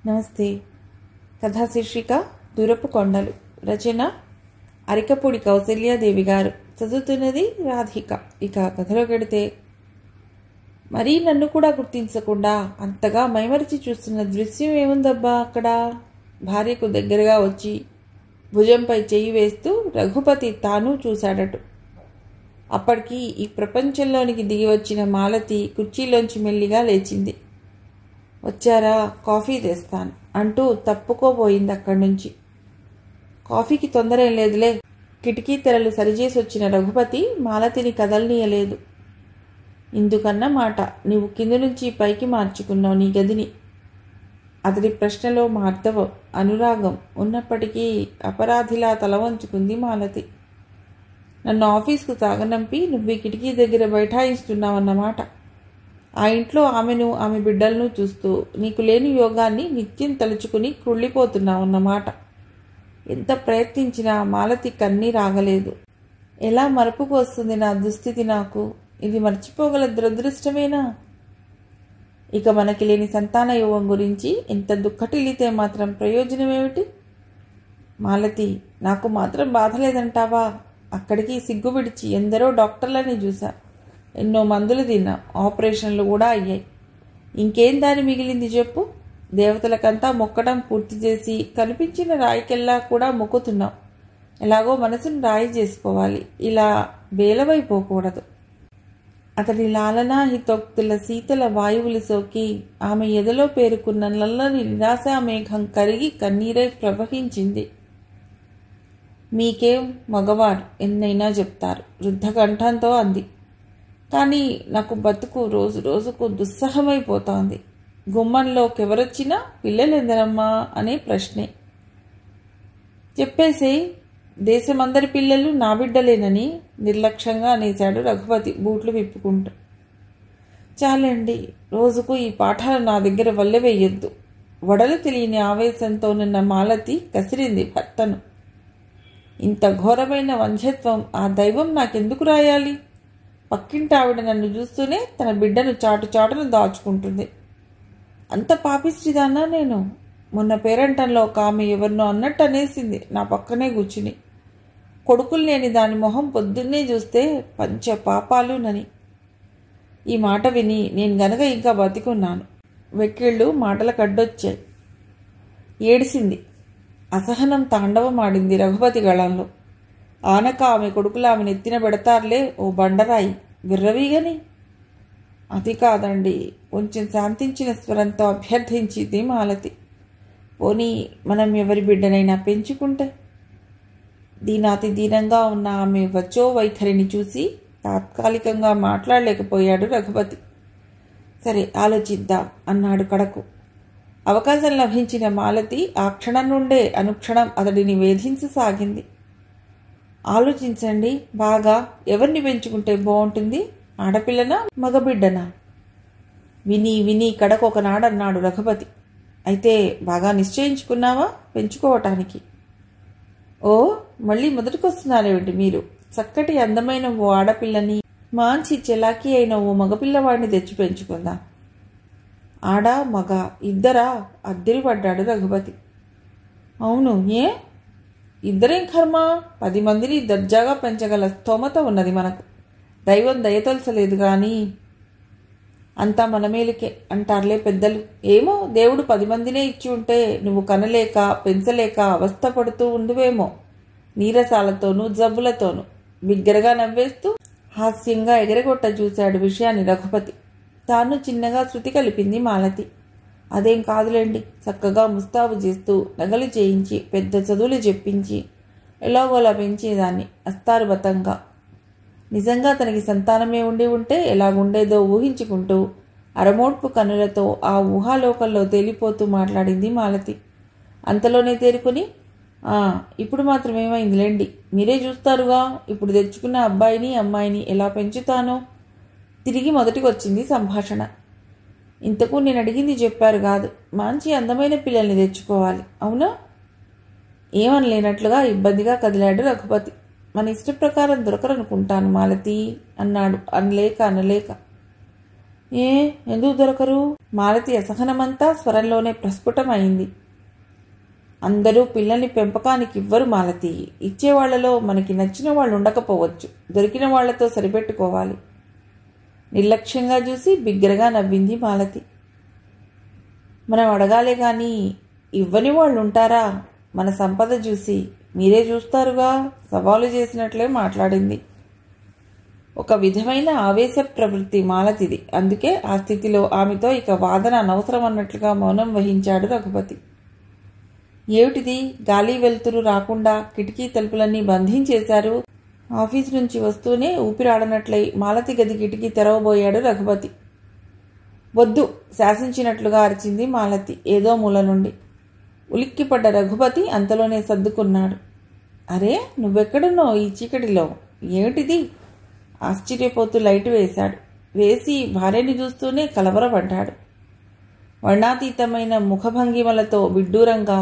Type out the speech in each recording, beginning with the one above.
నమస్తే కథా శీర్షిక దూరపు కొండలు రచన అరికపూడి కౌసల్యాదేవి గారు చదువుతున్నది రాధిక ఇక కథలో గడితే మరీ నన్ను కూడా గుర్తించకుండా అంతగా మైమరిచి చూస్తున్న దృశ్యం ఏముందబ్బా అక్కడ భార్యకు దగ్గరగా వచ్చి భుజంపై చెయ్యి వేస్తూ రఘుపతి తాను చూశాడట అప్పటికి ఈ ప్రపంచంలోనికి దిగి వచ్చిన మాలతి కుర్చీలోంచి మెల్లిగా లేచింది వచ్చారా కాఫీ తెస్తాను అంటూ తప్పుకోబోయింది అక్కడి నుంచి కాఫీకి తొందర ఏం లేదులే కిటికీ తెరలు సరిచేసి వచ్చిన రఘుపతి మాలతిని కదలనీయలేదు ఇందుకన్న మాట నీవు కింద నుంచి పైకి మార్చుకున్నావు నీ గదిని అతడి ప్రశ్నలో మార్దవం అనురాగం ఉన్నప్పటికీ అపరాధిలా తల వంచుకుంది మాలతి నన్ను ఆఫీస్కు సాగనంపి నువ్వు ఈ కిటికీ దగ్గర బైఠాయిస్తున్నావన్నమాట ఆ ఇంట్లో ఆమెను ఆమె బిడ్డలను చూస్తూ నీకు లేని యోగాన్ని నిత్యం తలుచుకుని కృళ్ళిపోతున్నావన్నమాట ఎంత ప్రయత్నించినా మాలతి కన్నీ రాగలేదు ఎలా మరపుకు వస్తుంది నా దుస్థితి నాకు ఇది మర్చిపోగల దురదృష్టమేనా ఇక మనకి లేని సంతాన యోగం గురించి ఇంత దుఃఖటిల్లితే మాత్రం ప్రయోజనం ఏమిటి మాలతి నాకు మాత్రం బాధ లేదంటావా అక్కడికి సిగ్గు విడిచి ఎందరో డాక్టర్లని చూసా ఎన్నో మందులు తిన్నా ఆపరేషన్లు కూడా అయ్యాయి ఇంకేం దాని మిగిలింది చెప్పు దేవతలకంతా మొక్కడం పూర్తి చేసి కనిపించిన రాయికెల్లా కూడా మొక్కుతున్నాం ఎలాగో మనసును రాయి చేసుకోవాలి ఇలా బేలవైపోకూడదు అతడి లాలనా హితోక్తుల శీతల వాయువులు సోకి ఆమె ఎదలో పేరుకున్న నల్లని నిరాశా మేఘం కరిగి కన్నీరై ప్రవహించింది మీకేం మగవారు ఎన్నైనా చెప్తారు వృద్ధ కంఠంతో అంది కానీ నాకు బతుకు రోజు రోజుకు దుస్సహమైపోతోంది గుమ్మంలోకి ఎవరొచ్చినా పిల్లలు ఎందరమ్మా అనే ప్రశ్నే చెప్పేసే దేశమందరి పిల్లలు నా బిడ్డలేనని నిర్లక్ష్యంగా అనేశాడు రఘుపతి బూట్లు విప్పుకుంటూ చాలండి రోజుకు ఈ పాఠాలు నా దగ్గర వల్ల వేయొద్దు వడలు తెలియని ఆవేశంతో నిన్న మాలతి కసిరింది భర్తను ఇంత ఘోరమైన వంధ్యత్వం ఆ దైవం నాకెందుకు రాయాలి పక్కింటి ఆవిడ నన్ను చూస్తూనే తన బిడ్డను చాటు చాటును దాచుకుంటుంది అంత పాపిస్టిదానా నేను మొన్న పేరంటంలో ఒక ఆమె ఎవరినో అన్నట్టు అనేసింది నా పక్కనే కూర్చుని కొడుకులు లేని దాని మొహం పొద్దున్నే చూస్తే పంచ పాపాలు నని ఈ మాట విని నేను గనక ఇంకా బతికున్నాను వెక్కిళ్ళు మాటలకు అడ్డొచ్చాయి ఏడిసింది అసహనం తాండవమాడింది రఘుపతి గళంలో ఆనక ఆమె కొడుకులు ఆమె నెత్తిన పెడతారులే ఓ బండరాయి విర్రవీగని అది కాదండి కొంచెం శాంతించిన స్వరంతో అభ్యర్థించింది మాలతి పోనీ మనం ఎవరి బిడ్డనైనా పెంచుకుంటే దీనాతి దీనంగా ఉన్న ఆమె వచ్చో వైఖరిని చూసి తాత్కాలికంగా మాట్లాడలేకపోయాడు రఘుపతి సరే ఆలోచిద్దాం అన్నాడు కడకు అవకాశం లభించిన మాలతి ఆ క్షణం నుండే అనుక్షణం అతడిని వేధించసాగింది ఆలోచించండి బాగా ఎవరిని పెంచుకుంటే బాగుంటుంది ఆడపిల్లనా మగబిడ్డనా విని విని కడకు ఒకనాడన్నాడు రఘుపతి అయితే బాగా నిశ్చయించుకున్నావా పెంచుకోవటానికి ఓ మళ్ళీ మొదటికొస్తున్నారేమిటి మీరు చక్కటి అందమైన ఓ ఆడపిల్లని మంచి చెలాకీ అయిన ఓ మగపిల్లవాడిని తెచ్చి పెంచుకుందాం ఆడ మగ ఇద్దరా అద్దరి పడ్డాడు రఘుపతి అవును ఏ ఇద్దరేం కర్మ పది మందిని దర్జాగా పెంచగల స్తోమత ఉన్నది మనకు దైవం దయతొలసలేదు కానీ అంతా మన మేలుకే అంటారులే పెద్దలు ఏమో దేవుడు పది మందినే ఇచ్చి ఉంటే నువ్వు కనలేక పెంచలేక అవస్థపడుతూ ఉండువేమో నీరసాలతోనూ జబ్బులతోనూ బిగ్గరగా నవ్వేస్తూ హాస్యంగా ఎగరగొట్ట చూశాడు విషయాన్ని రఘుపతి తాను చిన్నగా శృతి కలిపింది మాలతి అదేం కాదులేండి చక్కగా ముస్తాబు చేస్తూ నగలు చేయించి పెద్ద చదువులు చెప్పించి ఎలాగోలా పెంచేదాన్ని అస్తారుబతంగా నిజంగా తనకి సంతానమే ఉండి ఉంటే ఎలాగుండేదో ఊహించుకుంటూ అరమోడ్పు కన్నులతో ఆ ఊహాలోకంలో తేలిపోతూ మాట్లాడింది మాలతి అంతలోనే తేరుకుని ఇప్పుడు మాత్రం ఏమైందిలేండి మీరే చూస్తారుగా ఇప్పుడు తెచ్చుకున్న అబ్బాయిని అమ్మాయిని ఎలా పెంచుతానో తిరిగి మొదటికి వచ్చింది సంభాషణ ఇంతకు నేను అడిగింది చెప్పారు కాదు మంచి అందమైన పిల్లల్ని తెచ్చుకోవాలి అవునా ఏమనలేనట్లుగా ఇబ్బందిగా కదిలాడు రఘుపతి మన ఇష్ట ప్రకారం దొరకరనుకుంటాను మాలతి అన్నాడు అనలేక అనలేక ఏ ఎందుకు దొరకరు మాలతి అసహనమంతా స్వరంలోనే ప్రస్ఫుటమైంది అందరూ పిల్లల్ని పెంపకానికి ఇవ్వరు మాలతి ఇచ్చేవాళ్లలో మనకి నచ్చిన వాళ్ళు ఉండకపోవచ్చు దొరికిన వాళ్లతో సరిపెట్టుకోవాలి నిర్లక్ష్యంగా చూసి బిగ్గరగా నవ్వింది మాలతి మనం అడగాలే కానీ ఇవ్వని వాళ్ళు ఉంటారా మన సంపద చూసి మీరే చూస్తారుగా సవాలు చేసినట్లే మాట్లాడింది ఒక విధమైన ఆవేశ ప్రవృత్తి మాలతిది అందుకే ఆ స్థితిలో ఆమెతో ఇక వాదన అనవసరం అన్నట్లుగా మౌనం వహించాడు రఘుపతి ఏమిటిది గాలి వెలుతురు రాకుండా కిటికీ తలుపులన్నీ బంధించేశారు ఆఫీస్ నుంచి వస్తూనే ఊపిరాడనట్లయి మాలతి గది కిటికీ తెరవబోయాడు రఘుపతి వద్దు శాసించినట్లుగా అరిచింది మాలతి ఏదో మూల నుండి ఉలిక్కిపడ్డ రఘుపతి అంతలోనే సర్దుకున్నాడు అరే నువ్వెక్కడున్నావు ఈ చీకటిలో ఏమిటిది ఆశ్చర్యపోతూ లైట్ వేశాడు వేసి భార్యని చూస్తూనే కలవరపడ్డాడు వర్ణాతీతమైన ముఖభంగిమలతో విడ్డూరంగా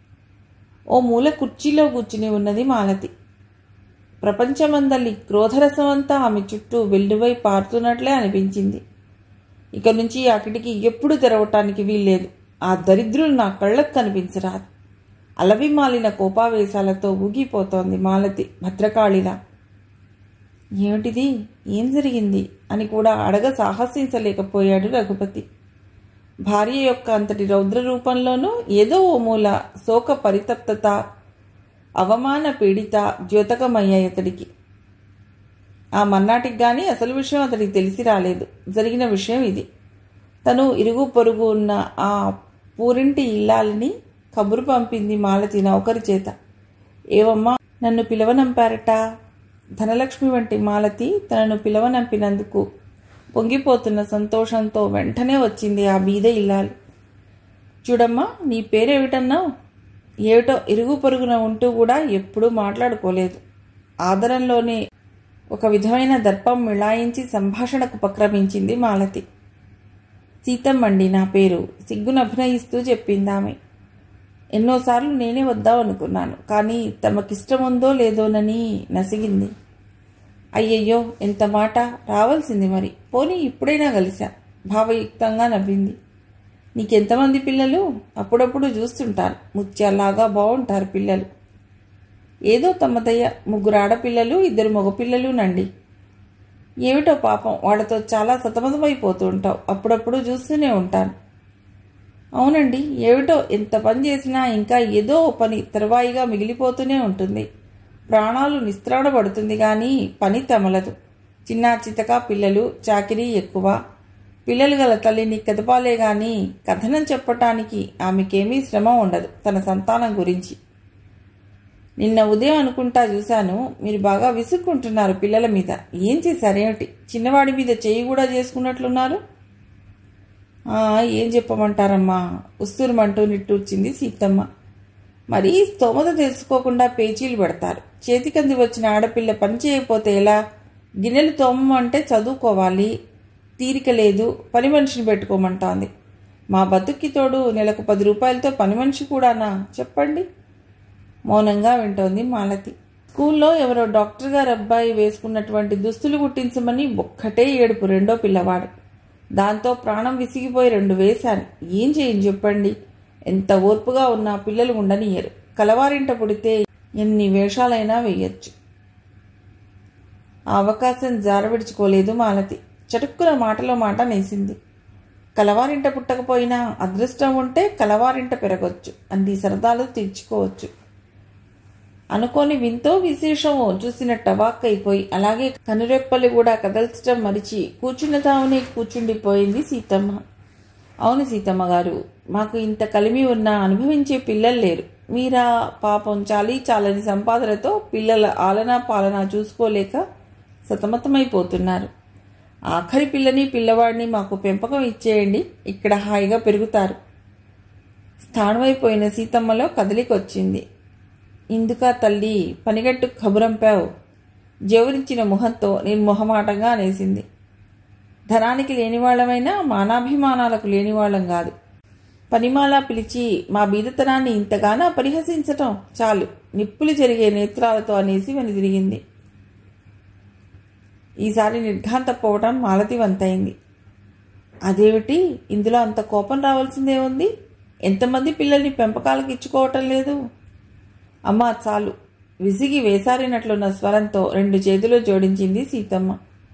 ఓ మూల కుర్చీలో కూర్చుని ఉన్నది మాలతి ప్రపంచమందలి క్రోధరసమంతా ఆమె చుట్టూ వెల్లువై పారుతున్నట్లే అనిపించింది ఇక నుంచి ఆ కిటికీ ఎప్పుడు తెరవటానికి వీల్లేదు ఆ దరిద్రులు నా కళ్ళకు కనిపించరాదు అలవిమాలిన కోపావేశాలతో ఊగిపోతోంది మాలతి భద్రకాళిలా ఏమిటిది ఏం జరిగింది అని కూడా అడగ సాహసించలేకపోయాడు రఘుపతి భార్య యొక్క అంతటి రౌద్ర రూపంలోనూ ఏదో ఓ మూల శోక పరితప్తత అవమాన పీడిత ద్యోతకమయ్యాయి అతడికి ఆ మన్నాటికి కానీ అసలు విషయం అతడికి తెలిసి రాలేదు జరిగిన విషయం ఇది తను ఇరుగు పొరుగు ఉన్న ఆ పూరింటి ఇల్లాలని కబురు పంపింది మాలతి నౌకరి చేత ఏవమ్మా నన్ను పిలవనంపారట ధనలక్ష్మి వంటి మాలతి తనను పిలవనంపినందుకు పొంగిపోతున్న సంతోషంతో వెంటనే వచ్చింది ఆ బీద ఇల్లాలు చూడమ్మా నీ పేరేమిటన్నావు ఏమిటో ఇరుగు పొరుగున ఉంటూ కూడా ఎప్పుడూ మాట్లాడుకోలేదు ఆదరంలోనే ఒక విధమైన దర్పం మిళాయించి సంభాషణకు ఉపక్రమించింది మాలతి సీతమ్మండి నా పేరు సిగ్గును అభినయిస్తూ చెప్పిందామె ఎన్నోసార్లు నేనే వద్దామనుకున్నాను కానీ తమకిష్టముందో లేదోనని నసిగింది అయ్యయ్యో ఎంత మాట రావాల్సింది మరి పోనీ ఇప్పుడైనా కలిసా భావయుక్తంగా నవ్వింది నీకెంతమంది పిల్లలు అప్పుడప్పుడు చూస్తుంటాను ముత్యాల్లాగా బాగుంటారు పిల్లలు ఏదో తమదయ్య ముగ్గురు ఆడపిల్లలు ఇద్దరు మగపిల్లలు నండి ఏమిటో పాపం వాళ్ళతో చాలా సతమతమైపోతూ ఉంటావు అప్పుడప్పుడు చూస్తూనే ఉంటాను అవునండి ఏమిటో ఎంత పని చేసినా ఇంకా ఏదో పని తర్వాయిగా మిగిలిపోతూనే ఉంటుంది ప్రాణాలు నిస్త్రాడబడుతుంది కానీ పని తమలదు చిన్న చితక పిల్లలు చాకిరీ ఎక్కువ పిల్లలు గల తల్లిని కదపాలే గాని కథనం చెప్పటానికి ఆమెకేమీ శ్రమ ఉండదు తన సంతానం గురించి నిన్న ఉదయం అనుకుంటా చూశాను మీరు బాగా విసుక్కుంటున్నారు పిల్లల మీద ఏం చేశారేమిటి చిన్నవాడి మీద చేయి కూడా చేసుకున్నట్లున్నారు ఏం చెప్పమంటారమ్మా ఉస్తూరుమంటూ నిట్టూర్చింది సీతమ్మ మరీ స్తోమత తెలుసుకోకుండా పేచీలు పెడతారు చేతికంది వచ్చిన ఆడపిల్ల పని చేయకపోతే ఎలా గిన్నెలు తోమమంటే చదువుకోవాలి తీరిక లేదు పని మనిషిని పెట్టుకోమంటోంది మా బతుక్కి తోడు నెలకు పది రూపాయలతో పని మనిషి కూడానా చెప్పండి మౌనంగా వింటోంది మాలతి స్కూల్లో ఎవరో డాక్టర్ గారు అబ్బాయి వేసుకున్నటువంటి దుస్తులు కుట్టించమని ఒక్కటే ఏడుపు రెండో పిల్లవాడు దాంతో ప్రాణం విసిగిపోయి రెండు వేశాను ఏం చేయని చెప్పండి ఎంత ఓర్పుగా ఉన్నా పిల్లలు ఉండనియరు కలవారింట పుడితే ఎన్ని వేషాలైనా వేయచ్చు ఆ అవకాశం జారవిడుచుకోలేదు మాలతి చటుక్కున మాటలో మాట నేసింది కలవారింట పుట్టకపోయినా అదృష్టం ఉంటే కలవారింట పెరగొచ్చు అన్ని సరదాలు తీర్చుకోవచ్చు అనుకోని వింతో విశేషమో చూసినట్టు అవాక్కైపోయి అలాగే కనురెప్పలు కూడా కదల్చడం మరిచి కూర్చున్న తావునే కూర్చుండిపోయింది సీతమ్మ అవును సీతమ్మ గారు మాకు ఇంత కలిమి ఉన్నా అనుభవించే పిల్లలు లేరు మీరా పాపం చాలీ చాలని సంపాదనతో పిల్లల ఆలనా పాలన చూసుకోలేక సతమతమైపోతున్నారు ఆఖరి పిల్లని పిల్లవాడిని మాకు పెంపకం ఇచ్చేయండి ఇక్కడ హాయిగా పెరుగుతారు స్థానమైపోయిన సీతమ్మలో కదలికొచ్చింది ఇందుక తల్లి పనిగట్టు కబురంపావు జవరించిన ముఖంతో నిర్మొహమాటంగా అనేసింది ధనానికి లేనివాళ్లమైనా మానాభిమానాలకు లేనివాళ్ళం కాదు పనిమాలా పిలిచి మా బీదతనాన్ని ఇంతగానో పరిహసించటం చాలు నిప్పులు జరిగే నేత్రాలతో అనేసి వెనుదిరిగింది ఈసారి నిర్ఘాంతపోవటం మాలతి వంతైంది అదేమిటి ఇందులో అంత కోపం రావాల్సిందే ఉంది ఎంతమంది పిల్లల్ని పెంపకాలకు ఇచ్చుకోవటం లేదు అమ్మా చాలు విసిగి వేసారినట్లున్న స్వరంతో రెండు చేతులు జోడించింది సీతమ్మ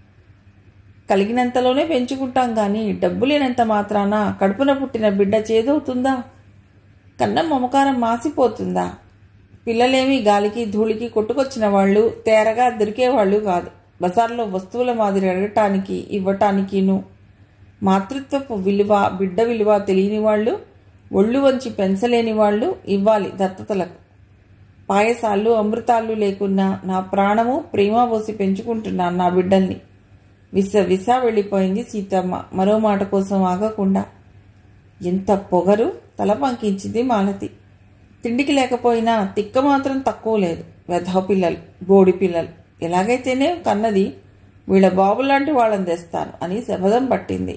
కలిగినంతలోనే పెంచుకుంటాం కానీ డబ్బు లేనంత మాత్రాన కడుపున పుట్టిన బిడ్డ చేదవుతుందా కన్నం మమకారం మాసిపోతుందా పిల్లలేమి గాలికి ధూళికి కొట్టుకొచ్చిన వాళ్ళు తేరగా దొరికేవాళ్ళు కాదు బజార్లో వస్తువుల మాదిరి అడగటానికి ఇవ్వటానికిను మాతృత్వపు విలువ బిడ్డ విలువ తెలియని వాళ్ళు ఒళ్ళు వంచి పెంచలేని వాళ్ళు ఇవ్వాలి దత్తతలకు పాయసాలు అమృతాలు లేకున్నా నా ప్రాణము ప్రేమ పోసి పెంచుకుంటున్నాను నా బిడ్డల్ని విస విస వెళ్ళిపోయింది సీతమ్మ మరో మాట కోసం ఆగకుండా ఎంత పొగరు తల పంకించింది మాలతి తిండికి లేకపోయినా తిక్క మాత్రం తక్కువ లేదు వెధవ పిల్లలు బోడి పిల్లలు ఎలాగైతేనే కన్నది వీళ్ళ బాబులాంటి వాళ్ళని తెస్తాను అని శపథం పట్టింది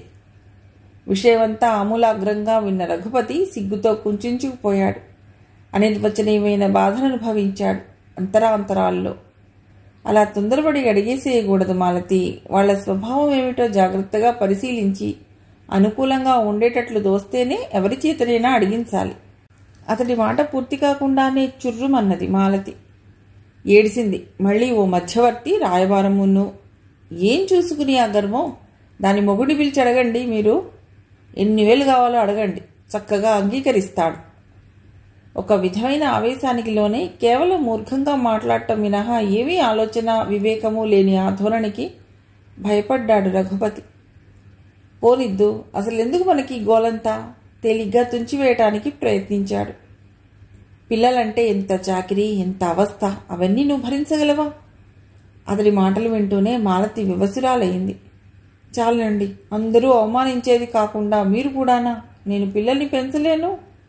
విషయమంతా ఆమూలాగ్రంగా విన్న రఘుపతి సిగ్గుతో కుంచుకుపోయాడు అనిర్వచనీయమైన బాధను అనుభవించాడు అంతరాంతరాల్లో అలా తొందరపడి అడిగేసేయకూడదు మాలతి వాళ్ళ స్వభావం ఏమిటో జాగ్రత్తగా పరిశీలించి అనుకూలంగా ఉండేటట్లు దోస్తేనే ఎవరి చేతనైనా అడిగించాలి అతడి మాట పూర్తి కాకుండానే చుర్రుమన్నది మాలతి ఏడిసింది మళ్ళీ ఓ మధ్యవర్తి రాయబారమును ఏం చూసుకుని ఆ గర్వం దాని మొగుడి పిలిచి అడగండి మీరు ఎన్ని వేలు కావాలో అడగండి చక్కగా అంగీకరిస్తాడు ఒక విధమైన ఆవేశానికి లోనే కేవలం మూర్ఖంగా మాట్లాడటం మినహా ఏమీ ఆలోచన వివేకము లేని ఆ ధోరణికి భయపడ్డాడు రఘుపతి పోనిద్దు అసలు ఎందుకు మనకి గోలంతా తేలిగ్గా తుంచివేయటానికి ప్రయత్నించాడు పిల్లలంటే ఎంత చాకిరీ ఎంత అవస్థ అవన్నీ నువ్వు భరించగలవా అతడి మాటలు వింటూనే మాలతి వివసురాలయ్యింది చాలండి అందరూ అవమానించేది కాకుండా మీరు కూడానా నేను పిల్లల్ని పెంచలేను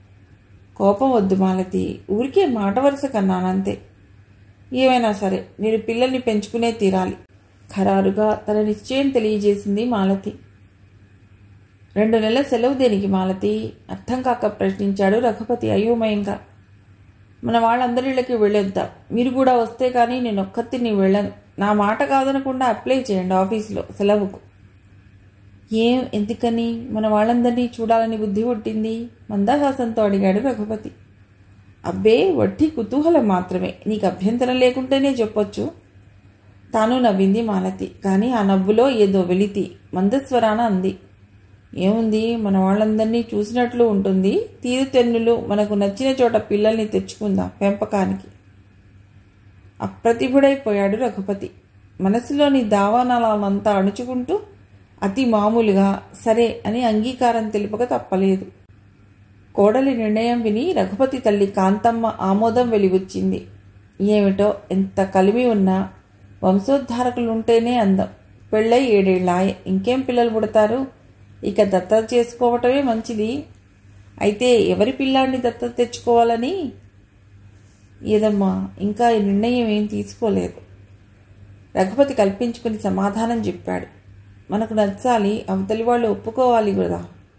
కోపం వద్దు మాలతి ఊరికే మాట వరుస కన్నానంతే ఏమైనా సరే మీరు పిల్లల్ని పెంచుకునే తీరాలి ఖరారుగా తన నిశ్చయం తెలియజేసింది మాలతి రెండు నెలల సెలవు దేనికి మాలతి అర్థం కాక ప్రశ్నించాడు రఘుపతి అయోమయంగా మన వాళ్ళందరిళ్ళకి వెళ్ళొద్దాం మీరు కూడా వస్తే కానీ నేను ఒక్కతిని వెళ్ళను నా మాట కాదనకుండా అప్లై చేయండి ఆఫీస్లో సెలవుకు ఏం ఎందుకని మన వాళ్ళందరినీ చూడాలని బుద్ధి పుట్టింది మందహాసంతో అడిగాడు రఘుపతి అబ్బే వట్టి కుతూహలం మాత్రమే నీకు అభ్యంతరం లేకుంటేనే చెప్పొచ్చు తాను నవ్వింది మాలతి కానీ ఆ నవ్వులో ఏదో వెలితి మందస్వరాన అంది ఏముంది మన వాళ్ళందరినీ చూసినట్లు ఉంటుంది తీరుతెన్నులు మనకు నచ్చిన చోట పిల్లల్ని తెచ్చుకుందాం పెంపకానికి అప్రతిభుడైపోయాడు రఘుపతి మనసులోని దావానలానంతా అణుచుకుంటూ అతి మామూలుగా సరే అని అంగీకారం తెలుపక తప్పలేదు కోడలి నిర్ణయం విని రఘుపతి తల్లి కాంతమ్మ ఆమోదం వెలివచ్చింది ఏమిటో ఎంత కలిమి ఉన్నా వంశోద్ధారకులుంటేనే అందం పెళ్ళై ఏడేళ్ళాయే ఇంకేం పిల్లలు పుడతారు ఇక దత్తత చేసుకోవటమే మంచిది అయితే ఎవరి పిల్లాన్ని దత్తత తెచ్చుకోవాలని ఏదమ్మా ఇంకా ఈ నిర్ణయం ఏం తీసుకోలేదు రఘుపతి కల్పించుకుని సమాధానం చెప్పాడు మనకు నచ్చాలి అవతలి వాళ్ళు ఒప్పుకోవాలి కదా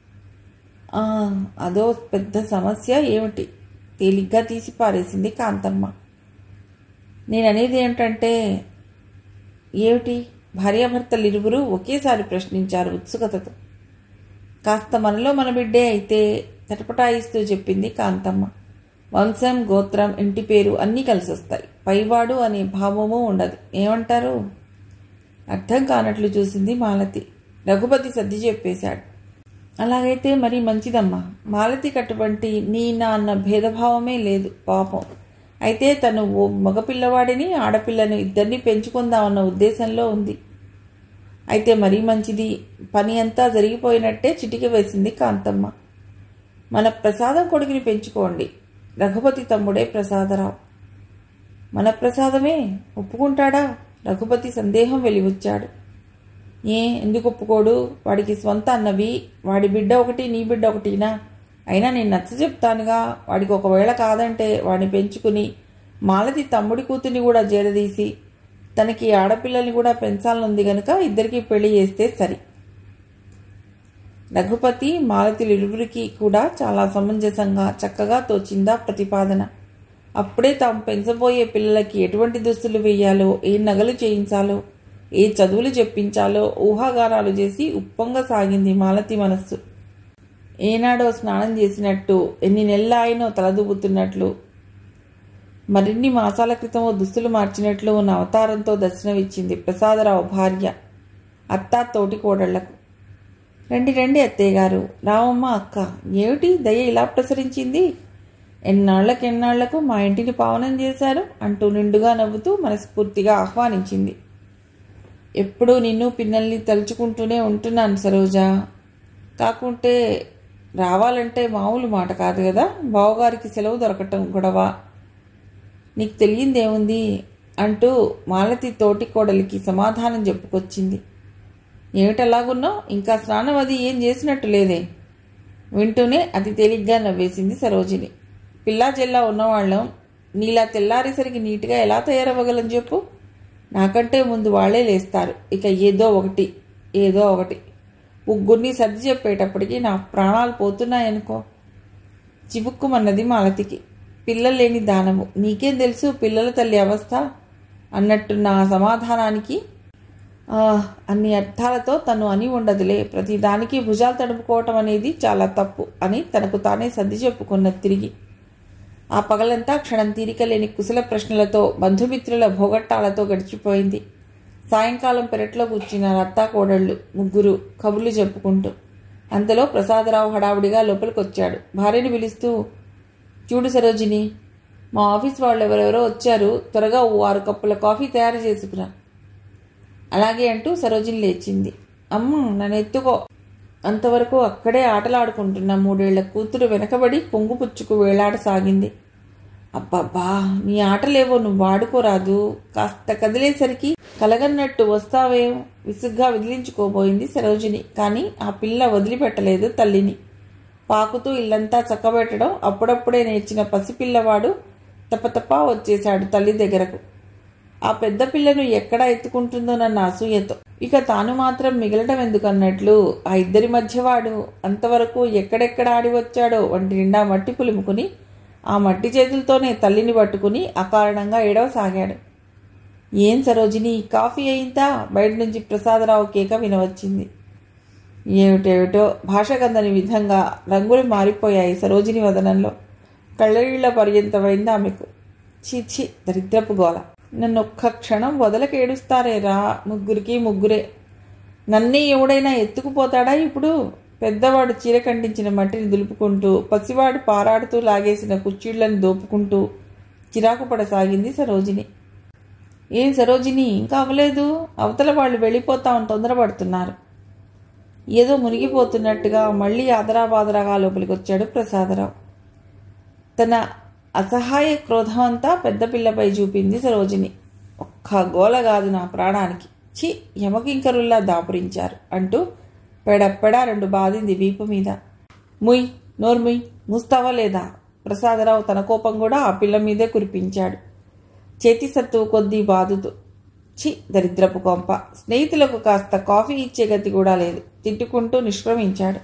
అదో పెద్ద సమస్య ఏమిటి తేలిగ్గా తీసి పారేసింది కాంతమ్మ నేను అనేది ఏమిటంటే ఏమిటి భార్యాభర్తలు ఇరువురు ఒకేసారి ప్రశ్నించారు ఉత్సుకతతో కాస్త మనలో మన బిడ్డే అయితే తటపటాయిస్తూ చెప్పింది కాంతమ్మ వంశం గోత్రం ఇంటి పేరు అన్నీ కలిసి వస్తాయి పైవాడు అనే భావము ఉండదు ఏమంటారు అర్థం కానట్లు చూసింది మాలతి రఘుపతి సర్ది చెప్పేశాడు అలాగైతే మరి మంచిదమ్మా మాలతికి అటువంటి నీ నా అన్న భేదభావమే లేదు పాపం అయితే తను ఓ మగపిల్లవాడిని ఆడపిల్లను ఇద్దరిని పెంచుకుందామన్న ఉద్దేశంలో ఉంది అయితే మరీ మంచిది పని అంతా జరిగిపోయినట్టే చిటిక వేసింది కాంతమ్మ మన ప్రసాదం కొడుకుని పెంచుకోండి రఘుపతి తమ్ముడే ప్రసాదరావు మన ప్రసాదమే ఒప్పుకుంటాడా రఘుపతి సందేహం వెలివచ్చాడు ఏ ఎందుకు ఒప్పుకోడు వాడికి స్వంత అన్నవి వాడి బిడ్డ ఒకటి నీ బిడ్డ ఒకటినా అయినా నేను నచ్చ చెప్తానుగా వాడికి ఒకవేళ కాదంటే వాడిని పెంచుకుని మాలతి తమ్ముడి కూతుర్ని కూడా జేరదీసి తనకి ఆడపిల్లల్ని కూడా పెంచాలనుంది గనుక ఇద్దరికి పెళ్లి చేస్తే సరి రఘుపతి మాలతిలు ఇరువురికి కూడా చాలా సమంజసంగా చక్కగా తోచిందా ప్రతిపాదన అప్పుడే తాము పెంచబోయే పిల్లలకి ఎటువంటి దుస్తులు వేయాలో ఏ నగలు చేయించాలో ఏ చదువులు చెప్పించాలో ఊహాగానాలు చేసి ఉప్పొంగ సాగింది మాలతి మనస్సు ఏనాడో స్నానం చేసినట్టు ఎన్ని నెలల ఆయనో తలదూపుతున్నట్లు మరిన్ని మాసాల క్రితమో దుస్తులు మార్చినట్లు ఉన్న అవతారంతో దర్శనమిచ్చింది ప్రసాదరావు భార్య అత్త తోటి కోడళ్లకు రండి రండి అత్తయ్య గారు రావమ్మ అక్క ఏమిటి దయ ఇలా ప్రసరించింది ఎన్నాళ్లకెన్నాళ్లకు మా ఇంటిని పావనం చేశారు అంటూ నిండుగా నవ్వుతూ మనస్ఫూర్తిగా ఆహ్వానించింది ఎప్పుడూ నిన్ను పిన్నల్ని తలుచుకుంటూనే ఉంటున్నాను సరోజ కాకుంటే రావాలంటే మామూలు మాట కాదు కదా బావగారికి సెలవు దొరకటం గొడవ నీకు తెలియందేముంది అంటూ మాలతి తోటి కోడలికి సమాధానం చెప్పుకొచ్చింది ఏమిటలాగున్నావు ఇంకా స్నానం అది ఏం చేసినట్టు లేదే వింటూనే అతి తేలిగ్గా నవ్వేసింది సరోజిని పిల్లా జిల్లా ఉన్నవాళ్ళం నీలా తెల్లారేసరికి నీట్గా ఎలా తయారవ్వగలం చెప్పు నాకంటే ముందు వాళ్ళే లేస్తారు ఇక ఏదో ఒకటి ఏదో ఒకటి ముగ్గురిని సర్ది చెప్పేటప్పటికి నా ప్రాణాలు పోతున్నాయనుకో చివుక్కుమన్నది మాలతికి పిల్లలు లేని దానము నీకేం తెలుసు పిల్లల తల్లి అవస్థ అన్నట్టున్న ఆ సమాధానానికి "ఆ" అన్ని అర్థాలతో తను అని ఉండదులే ప్రతిదానికి భుజాలు తడుపుకోవటం అనేది చాలా తప్పు అని తనకు తానే సర్ది చెప్పుకున్నది తిరిగి ఆ పగలంతా క్షణం తీరిక లేని కుశల ప్రశ్నలతో బంధుమిత్రుల భోగట్టాలతో గడిచిపోయింది సాయంకాలం పెరట్లో కూర్చున్న అత్తా కోడళ్ళు ముగ్గురు కబుర్లు చెప్పుకుంటూ అంతలో ప్రసాదరావు హడావుడిగా లోపలికొచ్చాడు భార్యని పిలుస్తూ చూడు సరోజిని మా ఆఫీస్ వాళ్ళు ఎవరెవరో వచ్చారు త్వరగా ఓ ఆరు కప్పుల కాఫీ తయారు చేసుకురా అలాగే అంటూ సరోజిని లేచింది అమ్మ నన్ను ఎత్తుకో అంతవరకు అక్కడే ఆటలాడుకుంటున్న మూడేళ్ల కూతురు వెనకబడి కొంగు పుచ్చుకు వేలాడసాగింది అబ్బబ్బా నీ ఆటలేవో నువ్వు వాడుకోరాదు కాస్త కదిలేసరికి కలగన్నట్టు వస్తావేం విసుగ్గా విదిలించుకోబోయింది సరోజిని కానీ ఆ పిల్ల వదిలిపెట్టలేదు తల్లిని పాకుతూ ఇల్లంతా చక్కబెట్టడం అప్పుడప్పుడే నేర్చిన పసిపిల్లవాడు తపతపా వచ్చేశాడు తల్లి దగ్గరకు ఆ పెద్ద పిల్లను ఎక్కడ ఎత్తుకుంటుందోనన్న అసూయతో ఇక తాను మాత్రం మిగలటం ఎందుకన్నట్లు ఆ ఇద్దరి మధ్యవాడు అంతవరకు ఎక్కడెక్కడ ఆడి వచ్చాడో వంటి నిండా మట్టి పులుముకుని ఆ మట్టి చేతులతోనే తల్లిని పట్టుకుని అకారణంగా ఏడవసాగాడు ఏం సరోజిని కాఫీ అయిందా బయట నుంచి ప్రసాదరావు కేక వినవచ్చింది ఏమిటేమిటో భాషకందని విధంగా రంగులు మారిపోయాయి సరోజిని వదనంలో కళ్ళనీళ్ల పర్యంతమైంది ఆమెకు చీచి దరిద్రపు గోల నన్ను ఒక్క క్షణం వదలకేడుస్తారేరా ముగ్గురికి ముగ్గురే నన్నే ఎవడైనా ఎత్తుకుపోతాడా ఇప్పుడు పెద్దవాడు చీర కంటించిన మట్టిని దులుపుకుంటూ పసివాడు పారాడుతూ లాగేసిన కుర్చీళ్లను దోపుకుంటూ చిరాకు పడసాగింది సరోజిని ఏం సరోజిని ఇంకా అవ్వలేదు అవతల వాళ్ళు వెళ్ళిపోతామని తొందరపడుతున్నారు ఏదో మునిగిపోతున్నట్టుగా మళ్ళీ ఆదరాబాదరాగా లోపలికి వచ్చాడు ప్రసాదరావు తన అసహాయ క్రోధం అంతా పెద్ద పిల్లపై చూపింది సరోజిని ఒక్క గోల కాదు నా ప్రాణానికి చి యమకింకరుల్లా దాపురించారు అంటూ పెడపెడా రెండు బాధింది వీపు మీద ముయ్ నోర్ముయ్ మూస్తావా లేదా ప్రసాదరావు తన కోపం కూడా ఆ పిల్ల మీదే కురిపించాడు చేతి సత్తువు కొద్దీ బాదుతూ చి దరిద్రపు కొంప స్నేహితులకు కాస్త కాఫీ ఇచ్చే గతి కూడా లేదు తిట్టుకుంటూ నిష్క్రమించాడు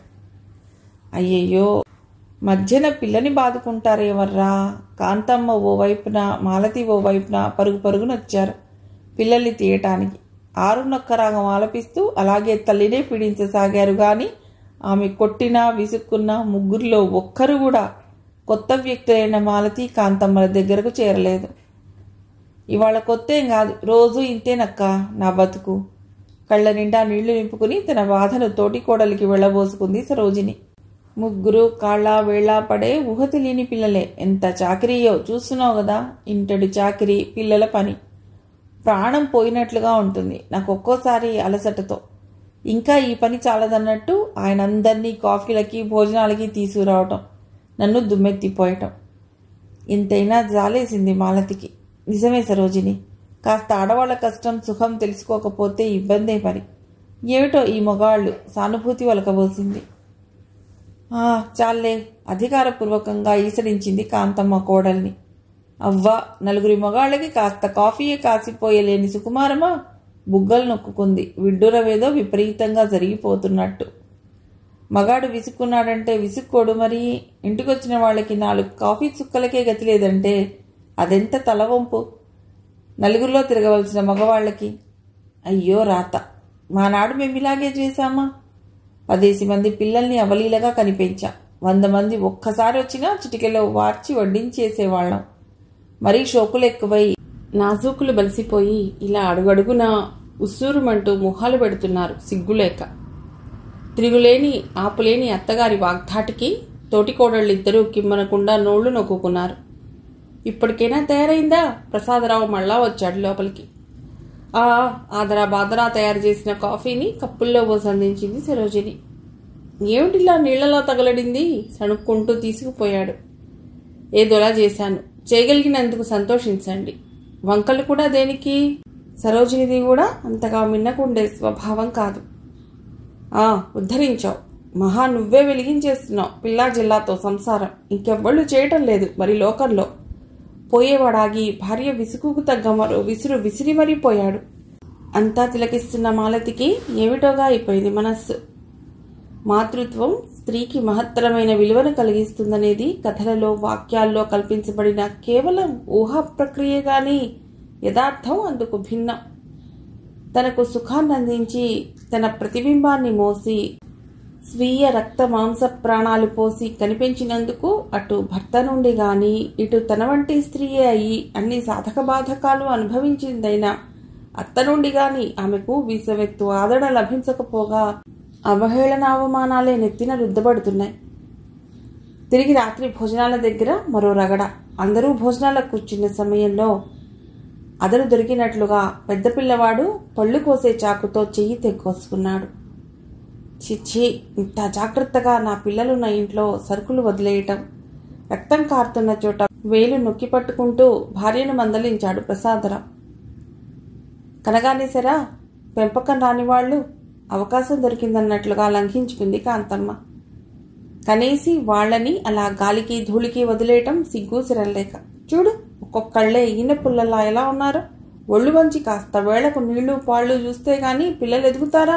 అయ్యయ్యో మధ్యన పిల్లని బాదుకుంటారేవర్రా కాంతమ్మ ఓ వైపున మాలతి ఓ వైపున పరుగు పరుగునొచ్చారు పిల్లల్ని తీయటానికి ఆరున్నొక్క రాగం ఆలపిస్తూ అలాగే తల్లినే పీడించసాగారు గాని ఆమె కొట్టినా విసుక్కున్నా ముగ్గురిలో ఒక్కరు కూడా కొత్త వ్యక్తులైన మాలతి కాంతమ్మల దగ్గరకు చేరలేదు ఇవాళ కొత్తేం కాదు రోజు ఇంతేనక్క నా బతుకు కళ్ళ నిండా నీళ్లు నింపుకుని తన బాధను తోటి కోడలికి వెళ్ళబోసుకుంది సరోజిని ముగ్గురు కాళ్ళ వేళ పడే ఊహ తెలియని పిల్లలే ఎంత చాకరీయో చూస్తున్నావు కదా ఇంటడి చాకరీ పిల్లల పని ప్రాణం పోయినట్లుగా ఉంటుంది నాకు ఒక్కోసారి అలసటతో ఇంకా ఈ పని చాలదన్నట్టు ఆయన అందరినీ కాఫీలకి భోజనాలకి తీసుకురావటం నన్ను దుమ్మెత్తిపోయటం ఇంతైనా జాలేసింది మాలతికి నిజమే సరోజిని కాస్త ఆడవాళ్ల కష్టం సుఖం తెలుసుకోకపోతే ఇబ్బందే మరి ఏమిటో ఈ మగాళ్ళు సానుభూతి వలకబోసింది "ఆ, చాలే అధికారపూర్వకంగా ఈసడించింది కాంతమ్మ కోడల్ని అవ్వా నలుగురి మగాళ్ళకి కాస్త కాఫీయే కాసిపోయలేని సుకుమారమా బుగ్గలు నొక్కుంది విడ్డూరమేదో విపరీతంగా జరిగిపోతున్నట్టు మగాడు విసుక్కున్నాడంటే విసుక్కోడు మరి ఇంటికొచ్చిన వాళ్ళకి నాలుగు కాఫీ చుక్కలకే గతి లేదంటే అదెంత తలవంపు నలుగురిలో తిరగవలసిన మగవాళ్ళకి అయ్యో రాత మానాడు మేము ఇలాగే చేశామా పదేసి మంది పిల్లల్ని అవలీలగా కనిపించాం వంద మంది ఒక్కసారి వచ్చినా చిటికెలో వార్చి వడ్డించేసేవాళ్ళం మరీ షోకులు ఎక్కువై నాజూకులు బలిసిపోయి ఇలా అడుగడుగున ఉస్సూరుమంటూ మొహాలు పెడుతున్నారు సిగ్గులేక తిరుగులేని ఆపులేని అత్తగారి వాగ్ధాటికి తోటికోడళ్ళిద్దరూ కిమ్మనకుండా నోళ్లు నొక్కుకున్నారు ఇప్పటికైనా తయారైందా ప్రసాదరావు మళ్ళా వచ్చాడు లోపలికి ఆ ఆదరా బాదరా తయారు చేసిన కాఫీని కప్పుల్లో పోసి అందించింది సరోజిని ఏమిటిలా నీళ్లలో తగలడింది సణుక్కుంటూ తీసుకుపోయాడు ఏదోలా చేశాను చేయగలిగినందుకు సంతోషించండి వంకలు కూడా దేనికి సరోజినిది కూడా అంతగా మిన్నకుండే స్వభావం కాదు ఆ ఉద్ధరించావు మహా నువ్వే వెలిగించేస్తున్నావు పిల్లా జిల్లాతో సంసారం ఇంకెవ్వళ్ళు చేయటం లేదు మరి లోకంలో పోయేవాడాగి భార్య విసుగుకు తగ్గ మరో విసురు విసిరి మరీ పోయాడు అంతా తిలకిస్తున్న మాలతికి ఏమిటోగా అయిపోయింది మనస్సు మాతృత్వం స్త్రీకి మహత్తరమైన విలువను కలిగిస్తుందనేది కథలలో వాక్యాల్లో కల్పించబడిన కేవలం ఊహా ప్రక్రియ గాని యథార్థం అందుకు భిన్నం తనకు సుఖాన్ని అందించి తన ప్రతిబింబాన్ని మోసి స్వీయ రక్త మాంస ప్రాణాలు పోసి కనిపించినందుకు అటు భర్త నుండి గాని ఇటు తన వంటి స్త్రీయే అయి అన్ని సాధక బాధకాలు అనుభవించిందైనా అత్త నుండి గాని ఆమెకు వీసవెత్తు ఆదరణ లభించకపోగా అవహేళన అవమానాలే నెత్తిన రుద్దబడుతున్నాయి తిరిగి రాత్రి భోజనాల దగ్గర మరో రగడ అందరూ భోజనాలకు కూర్చున్న సమయంలో అదరు దొరికినట్లుగా పెద్ద పిల్లవాడు పళ్ళు కోసే చాకుతో చెయ్యి తెగ్గోసుకున్నాడు చిచ్చి ఇంత జాగ్రత్తగా నా పిల్లలు నా ఇంట్లో సరుకులు వదిలేయటం రక్తం కారుతున్న చోట వేలు నొక్కి పట్టుకుంటూ భార్యను మందలించాడు ప్రసాదరావు కనగానేసరా పెంపకం రాని వాళ్ళు అవకాశం దొరికిందన్నట్లుగా లంఘించుకుంది కాంతమ్మ కనేసి వాళ్ళని అలా గాలికి ధూళికి వదిలేయటం సిగ్గు సిరలేక చూడు ఒక్కొక్కళ్ళే ఈయన పుల్లలా ఎలా ఉన్నారు ఒళ్ళు వంచి కాస్త వేళకు నీళ్లు పాళ్ళు చూస్తే గాని పిల్లలు ఎదుగుతారా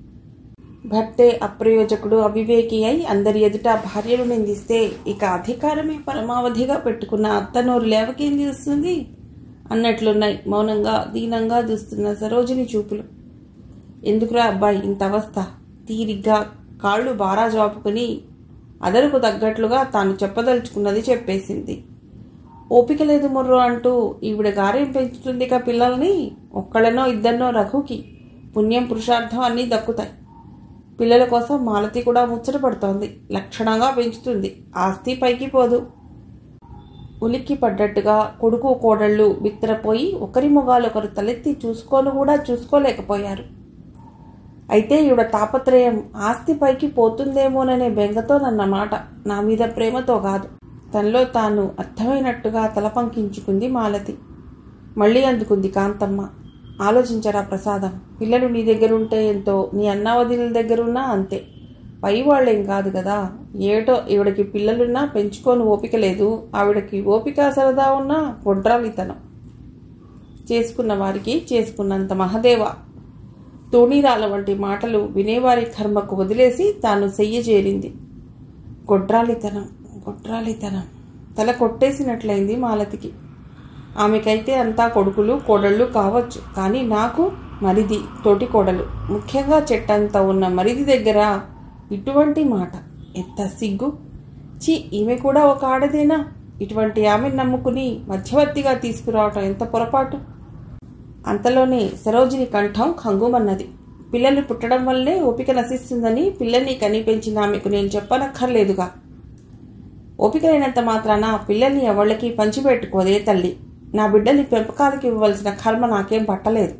భర్తే అప్రయోజకుడు అవివేకి అయి అందరి ఎదుట భార్యలు నిందిస్తే ఇక అధికారమే పరమావధిగా పెట్టుకున్న అత్తనోరు లేవకేం చేస్తుంది అన్నట్లున్నాయి మౌనంగా దీనంగా చూస్తున్న సరోజిని చూపులు ఎందుకురా అబ్బాయి ఇంత అవస్థ తీరిగ్గా కాళ్ళు బారా జాపుకుని అదరుకు తగ్గట్లుగా తాను చెప్పదలుచుకున్నది చెప్పేసింది ఓపిక లేదు ముర్రో అంటూ ఈవిడ గారేం పెంచుతుందిగా పిల్లల్ని ఒక్కళ్ళనో ఇద్దరినో రఘుకి పుణ్యం పురుషార్థం అన్నీ దక్కుతాయి పిల్లల కోసం మాలతి కూడా ముచ్చట పడుతోంది లక్షణంగా పెంచుతుంది ఆస్తి పైకి పోదు ఉలిక్కి పడ్డట్టుగా కొడుకు కోడళ్ళు బిత్తరపోయి ఒకరి మొగాలు ఒకరు తలెత్తి చూసుకోను కూడా చూసుకోలేకపోయారు అయితే ఈవిడ తాపత్రయం ఆస్తి పైకి పోతుందేమోననే బెంగతో నన్నమాట నా మీద ప్రేమతో కాదు తనలో తాను అర్థమైనట్టుగా తల పంకించుకుంది మాలతి మళ్ళీ అందుకుంది కాంతమ్మ ఆలోచించరా ప్రసాదం పిల్లలు నీ దగ్గరుంటే ఎంతో నీ అన్నావదిల దగ్గరున్నా అంతే పై వాళ్ళేం కాదు కదా ఏటో ఈవిడకి పిల్లలున్నా పెంచుకొని ఓపిక లేదు ఆవిడకి ఓపిక సరదా ఉన్నా పొడ్రాలితనం చేసుకున్న వారికి చేసుకున్నంత మహదేవ తూణీరాల వంటి మాటలు వినేవారి కర్మకు వదిలేసి తాను సెయ్య చేరింది గొడ్రాలితనం గొడ్రాలితనం తల కొట్టేసినట్లయింది మాలతికి ఆమెకైతే అంతా కొడుకులు కోడళ్ళు కావచ్చు కానీ నాకు మరిది తోటి కోడలు ముఖ్యంగా చెట్టంత ఉన్న మరిది దగ్గర ఇటువంటి మాట ఎంత సిగ్గు చి ఈమె కూడా ఒక ఆడదేనా ఇటువంటి ఆమెను నమ్ముకుని మధ్యవర్తిగా తీసుకురావటం ఎంత పొరపాటు అంతలోనే సరోజిని కంఠం ఖంగుమన్నది పిల్లలు పుట్టడం వల్లే ఓపిక నశిస్తుందని పిల్లల్ని కని పెంచిన ఆమెకు నేను చెప్పనక్కర్లేదుగా ఓపిక లేనంత మాత్రాన పిల్లల్ని ఎవళ్ళకి పంచిపెట్టుకోదే తల్లి నా బిడ్డని పెంపకాలకి ఇవ్వవలసిన కర్మ నాకేం పట్టలేదు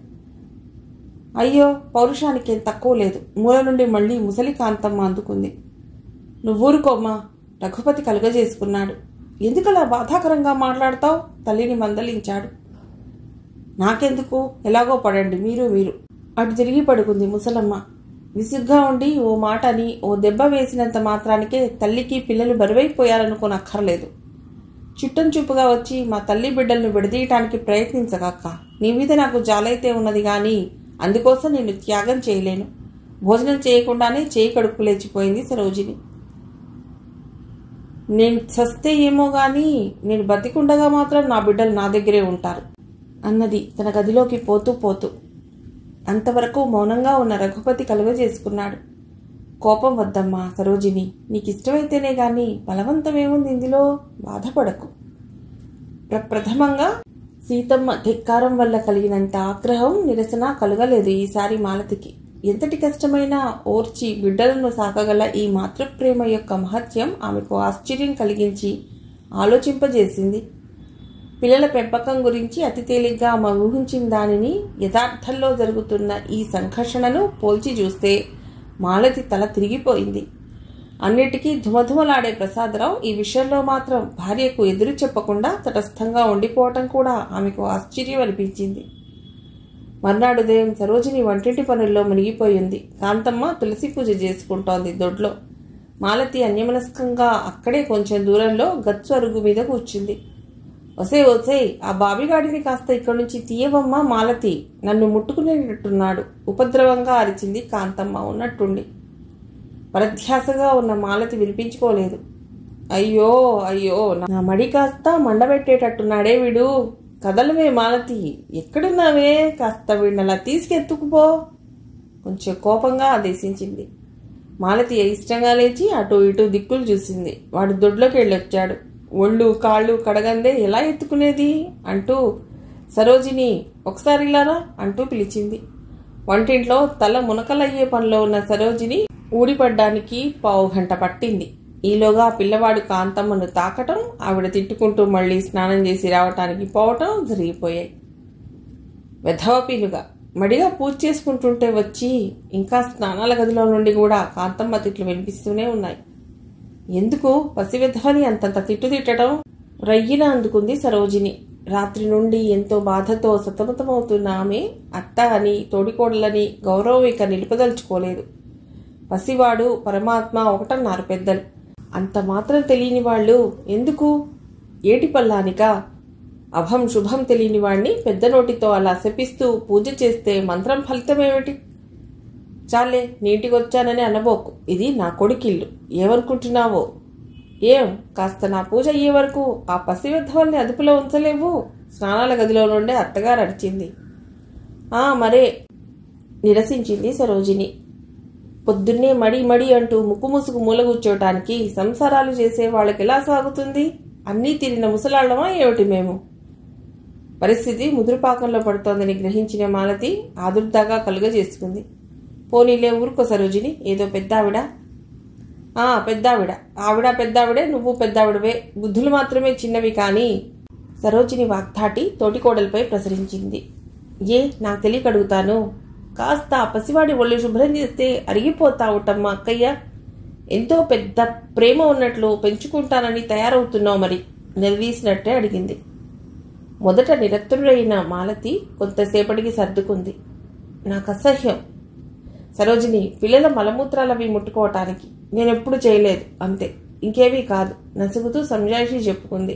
అయ్యో పౌరుషానికి ఏం తక్కువ లేదు మూల నుండి మళ్ళీ ముసలి కాంతమ్మ అందుకుంది నువ్వూరుకోమ్మా రఘుపతి కలుగజేసుకున్నాడు ఎందుకలా బాధాకరంగా మాట్లాడతావు తల్లిని మందలించాడు నాకెందుకు ఎలాగో పడండి మీరు మీరు అటు తిరిగి పడుకుంది ముసలమ్మ విసుగ్గా ఉండి ఓ మాటని ఓ దెబ్బ వేసినంత మాత్రానికే తల్లికి పిల్లలు బరువైపోయారనుకోనక్కర్లేదు చుట్టం చూపుగా వచ్చి మా తల్లి బిడ్డలను విడదీయటానికి ప్రయత్నించగక్క నీ మీద నాకు జాలైతే ఉన్నది గాని అందుకోసం నేను త్యాగం చేయలేను భోజనం చేయకుండానే చేయి కడుపు లేచిపోయింది సరోజిని నేను చస్తే ఏమో గాని నేను బతికుండగా మాత్రం నా బిడ్డలు నా దగ్గరే ఉంటారు అన్నది తన గదిలోకి పోతూ పోతూ అంతవరకు మౌనంగా ఉన్న రఘుపతి కలుగజేసుకున్నాడు కోపం వద్దమ్మా సరోజిని నీకు ఇష్టమైతేనే గాని బలవంతమేముంది ఇందులో బాధపడకు ప్రప్రథమంగా సీతమ్మ ధిక్కారం వల్ల కలిగినంత ఆగ్రహం నిరసన కలగలేదు ఈసారి మాలతికి ఎంతటి కష్టమైనా ఓర్చి బిడ్డలను సాకగల ఈ మాతృప్రేమ యొక్క మహత్యం ఆమెకు ఆశ్చర్యం కలిగించి ఆలోచింపజేసింది పిల్లల పెంపకం గురించి అతి తేలిగ్గా ఆమె ఊహించిన దానిని యథార్థంలో జరుగుతున్న ఈ సంఘర్షణను పోల్చి చూస్తే మాలతి తల తిరిగిపోయింది అన్నిటికీ ధుమధుమలాడే ప్రసాదరావు ఈ విషయంలో మాత్రం భార్యకు ఎదురు చెప్పకుండా తటస్థంగా ఉండిపోవటం కూడా ఆమెకు ఆశ్చర్యం అనిపించింది మర్నాడు ఉదయం సరోజిని వంటింటి పనుల్లో మునిగిపోయింది కాంతమ్మ తులసి పూజ చేసుకుంటోంది దొడ్లో మాలతి అన్యమనస్కంగా అక్కడే కొంచెం దూరంలో గచ్చు అరుగు మీద కూర్చుంది ఒసే ఒసే ఆ బాబిగాడిని కాస్త ఇక్కడి నుంచి తీయవమ్మా మాలతి నన్ను ముట్టుకునేటట్టున్నాడు ఉపద్రవంగా అరిచింది కాంతమ్మ ఉన్నట్టుండి పరధ్యాసగా ఉన్న మాలతి వినిపించుకోలేదు అయ్యో అయ్యో నా మడి కాస్త మండబెట్టేటట్టున్నాడే వీడు కదలవే మాలతి ఎక్కడున్నావే కాస్త వీడినలా తీసుకెత్తుకుపో కొంచెం కోపంగా ఆదేశించింది మాలతి ఇష్టంగా లేచి అటు ఇటు దిక్కులు చూసింది వాడు దొడ్లోకి వెళ్ళొచ్చాడు ఒళ్ళు కాళ్ళు కడగందే ఎలా ఎత్తుకునేది అంటూ సరోజిని ఒకసారి ఇలారా అంటూ పిలిచింది వంటింట్లో తల మునకలయ్యే పనిలో ఉన్న సరోజిని ఊడిపడ్డానికి పావు గంట పట్టింది ఈలోగా పిల్లవాడు కాంతమ్మను తాకటం ఆవిడ తిట్టుకుంటూ మళ్ళీ స్నానం చేసి రావటానికి పోవటం జరిగిపోయాయి వెధవపీలుగా మడిగా పూజ చేసుకుంటుంటే వచ్చి ఇంకా స్నానాల గదిలో నుండి కూడా కాంతమ్మ తిట్లు వినిపిస్తూనే ఉన్నాయి ఎందుకు పసివెధవని అంతంత తిట్టు తిట్టడం రయ్యిన అందుకుంది సరోజిని రాత్రి నుండి ఎంతో బాధతో సతమతమవుతున్న ఆమె అత్త అని తోడికోడలని గౌరవం ఇక నిలుపదలుచుకోలేదు పసివాడు పరమాత్మ ఒకటన్నారు పెద్దలు అంత మాత్రం తెలియని వాళ్ళు ఎందుకు ఏటి పల్లానిక అభం శుభం తెలియని వాణ్ణి పెద్ద నోటితో అలా శపిస్తూ పూజ చేస్తే మంత్రం ఫలితమేమిటి చాలే నీటికి వచ్చానని అనబోకు ఇది నా కొడుకిల్లు ఏమనుకుంటున్నావో ఏం కాస్త నా పూజ అయ్యే వరకు ఆ పసివెద్ధవల్ని అదుపులో ఉంచలేవు స్నానాల గదిలో నుండే అత్తగారు అరిచింది ఆ మరే నిరసించింది సరోజిని పొద్దున్నే మడి మడి అంటూ ముక్కు ముసుగు మూల కూర్చోటానికి సంసారాలు చేసే వాళ్ళకి ఎలా సాగుతుంది అన్నీ తిరిగిన ముసలాళ్ళమా ఏమిటి మేము పరిస్థితి ముదురుపాకంలో పడుతోందని గ్రహించిన మాలతి ఆదుర్దాగా కలుగజేసుకుంది పోనీలే ఊరుకో సరోజిని ఏదో పెద్దావిడ ఆ పెద్దావిడ ఆవిడ పెద్దావిడే నువ్వు పెద్దావిడవే బుద్ధులు మాత్రమే చిన్నవి కానీ సరోజిని వాగ్దాటి తోటికోడలపై ప్రసరించింది ఏ నాకు తెలియక అడుగుతాను కాస్త ఆ పసివాడి ఒళ్ళు శుభ్రం చేస్తే అరిగిపోతావుటమ్మా అక్కయ్య ఎంతో పెద్ద ప్రేమ ఉన్నట్లు పెంచుకుంటానని తయారవుతున్నావు మరి నిలదీసినట్టే అడిగింది మొదట నిరత్తుడైన మాలతి కొంతసేపటికి సర్దుకుంది నాకు అసహ్యం సరోజిని పిల్లల మలమూత్రాలవి ముట్టుకోవటానికి నేనెప్పుడు చేయలేదు అంతే ఇంకేమీ కాదు నసుగుతూ సంజాయిషి చెప్పుకుంది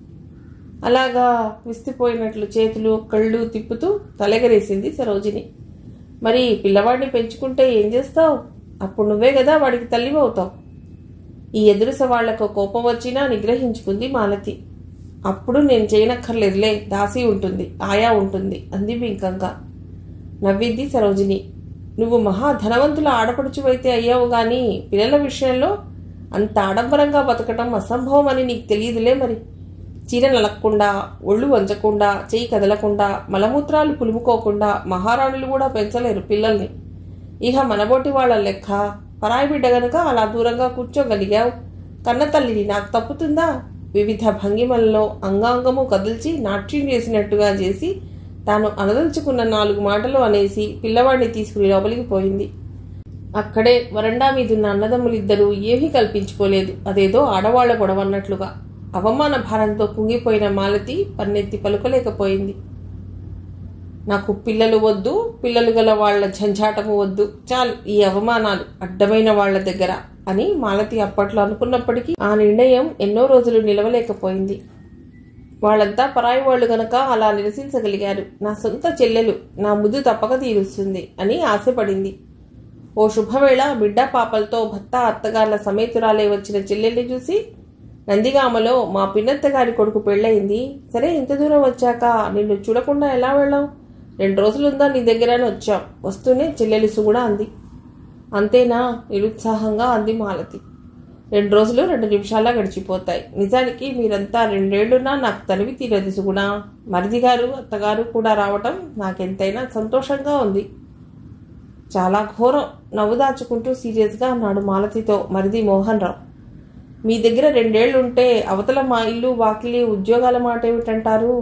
అలాగా విస్తుపోయినట్లు చేతులు కళ్ళు తిప్పుతూ తలెగరేసింది సరోజిని మరి పిల్లవాడిని పెంచుకుంటే ఏం చేస్తావు అప్పుడు నువ్వే కదా వాడికి తల్లివి అవుతావు ఈ ఎదురుస వాళ్లకు కోపం వచ్చినా నిగ్రహించుకుంది మాలతి అప్పుడు నేను చేయనక్కర్లేదులే దాసి ఉంటుంది ఆయా ఉంటుంది అంది బింకంగా నవ్వింది సరోజిని నువ్వు మహా ధనవంతుల ఆడపడుచువైతే అయ్యావు గాని పిల్లల విషయంలో అంత ఆడంబరంగా బతకటం అసంభవం అని నీకు తెలియదులే మరి చీర నలక్కుండా ఒళ్ళు వంచకుండా చెయ్యి కదలకుండా మలమూత్రాలు పులుముకోకుండా మహారాణులు కూడా పెంచలేరు పిల్లల్ని ఇక మనబోటి వాళ్ళ లెక్క పరాయి బిడ్డ గనుక అలా దూరంగా కూర్చోగలిగావు కన్న తల్లిని నాకు తప్పుతుందా వివిధ భంగిమల్లో అంగాంగము కదిల్చి నాట్యం చేసినట్టుగా చేసి తాను అనదలుచుకున్న నాలుగు మాటలు అనేసి పిల్లవాడిని తీసుకుని లోపలికి పోయింది అక్కడే వరండా మీదున్న అన్నదమ్ములిద్దరూ ఏమీ కల్పించుకోలేదు అదేదో ఆడవాళ్ల గొడవన్నట్లుగా అవమాన భారంతో కుంగిపోయిన మాలతి పన్నెత్తి పలుకలేకపోయింది నాకు పిల్లలు వద్దు పిల్లలు గల వాళ్ల ఝంఝాటము వద్దు చాలు ఈ అవమానాలు అడ్డమైన వాళ్ల దగ్గర అని మాలతి అప్పట్లో అనుకున్నప్పటికీ ఆ నిర్ణయం ఎన్నో రోజులు నిలవలేకపోయింది వాళ్ళంతా పరాయి వాళ్ళు గనక అలా నిరసించగలిగారు నా సొంత చెల్లెలు నా ముద్దు తప్పక తీరుస్తుంది అని ఆశపడింది ఓ శుభవేళ బిడ్డ పాపలతో భర్త అత్తగార్ల సమేతురాలే వచ్చిన చెల్లెల్ని చూసి నందిగామలో మా పిన్నత్తగారి కొడుకు పెళ్ళయింది సరే ఇంత దూరం వచ్చాక నిన్ను చూడకుండా ఎలా వెళ్ళాం రెండు రోజులుందా నీ దగ్గర అని వచ్చాం వస్తూనే చెల్లెలి సుగుణ అంది అంతేనా నిరుత్సాహంగా అంది మాలతి రెండు రోజులు రెండు నిమిషాల్లో గడిచిపోతాయి నిజానికి మీరంతా రెండేళ్లున్నా నాకు తనివి తీరదు సుగుణ మరిది గారు అత్తగారు కూడా రావటం నాకెంతైనా సంతోషంగా ఉంది చాలా ఘోరం నవ్వు దాచుకుంటూ సీరియస్గా అన్నాడు మాలతితో మరిది మోహన్ రావు మీ దగ్గర రెండేళ్లు ఉంటే అవతల మా ఇల్లు వాకిలి ఉద్యోగాల మాట ఏమిటంటారు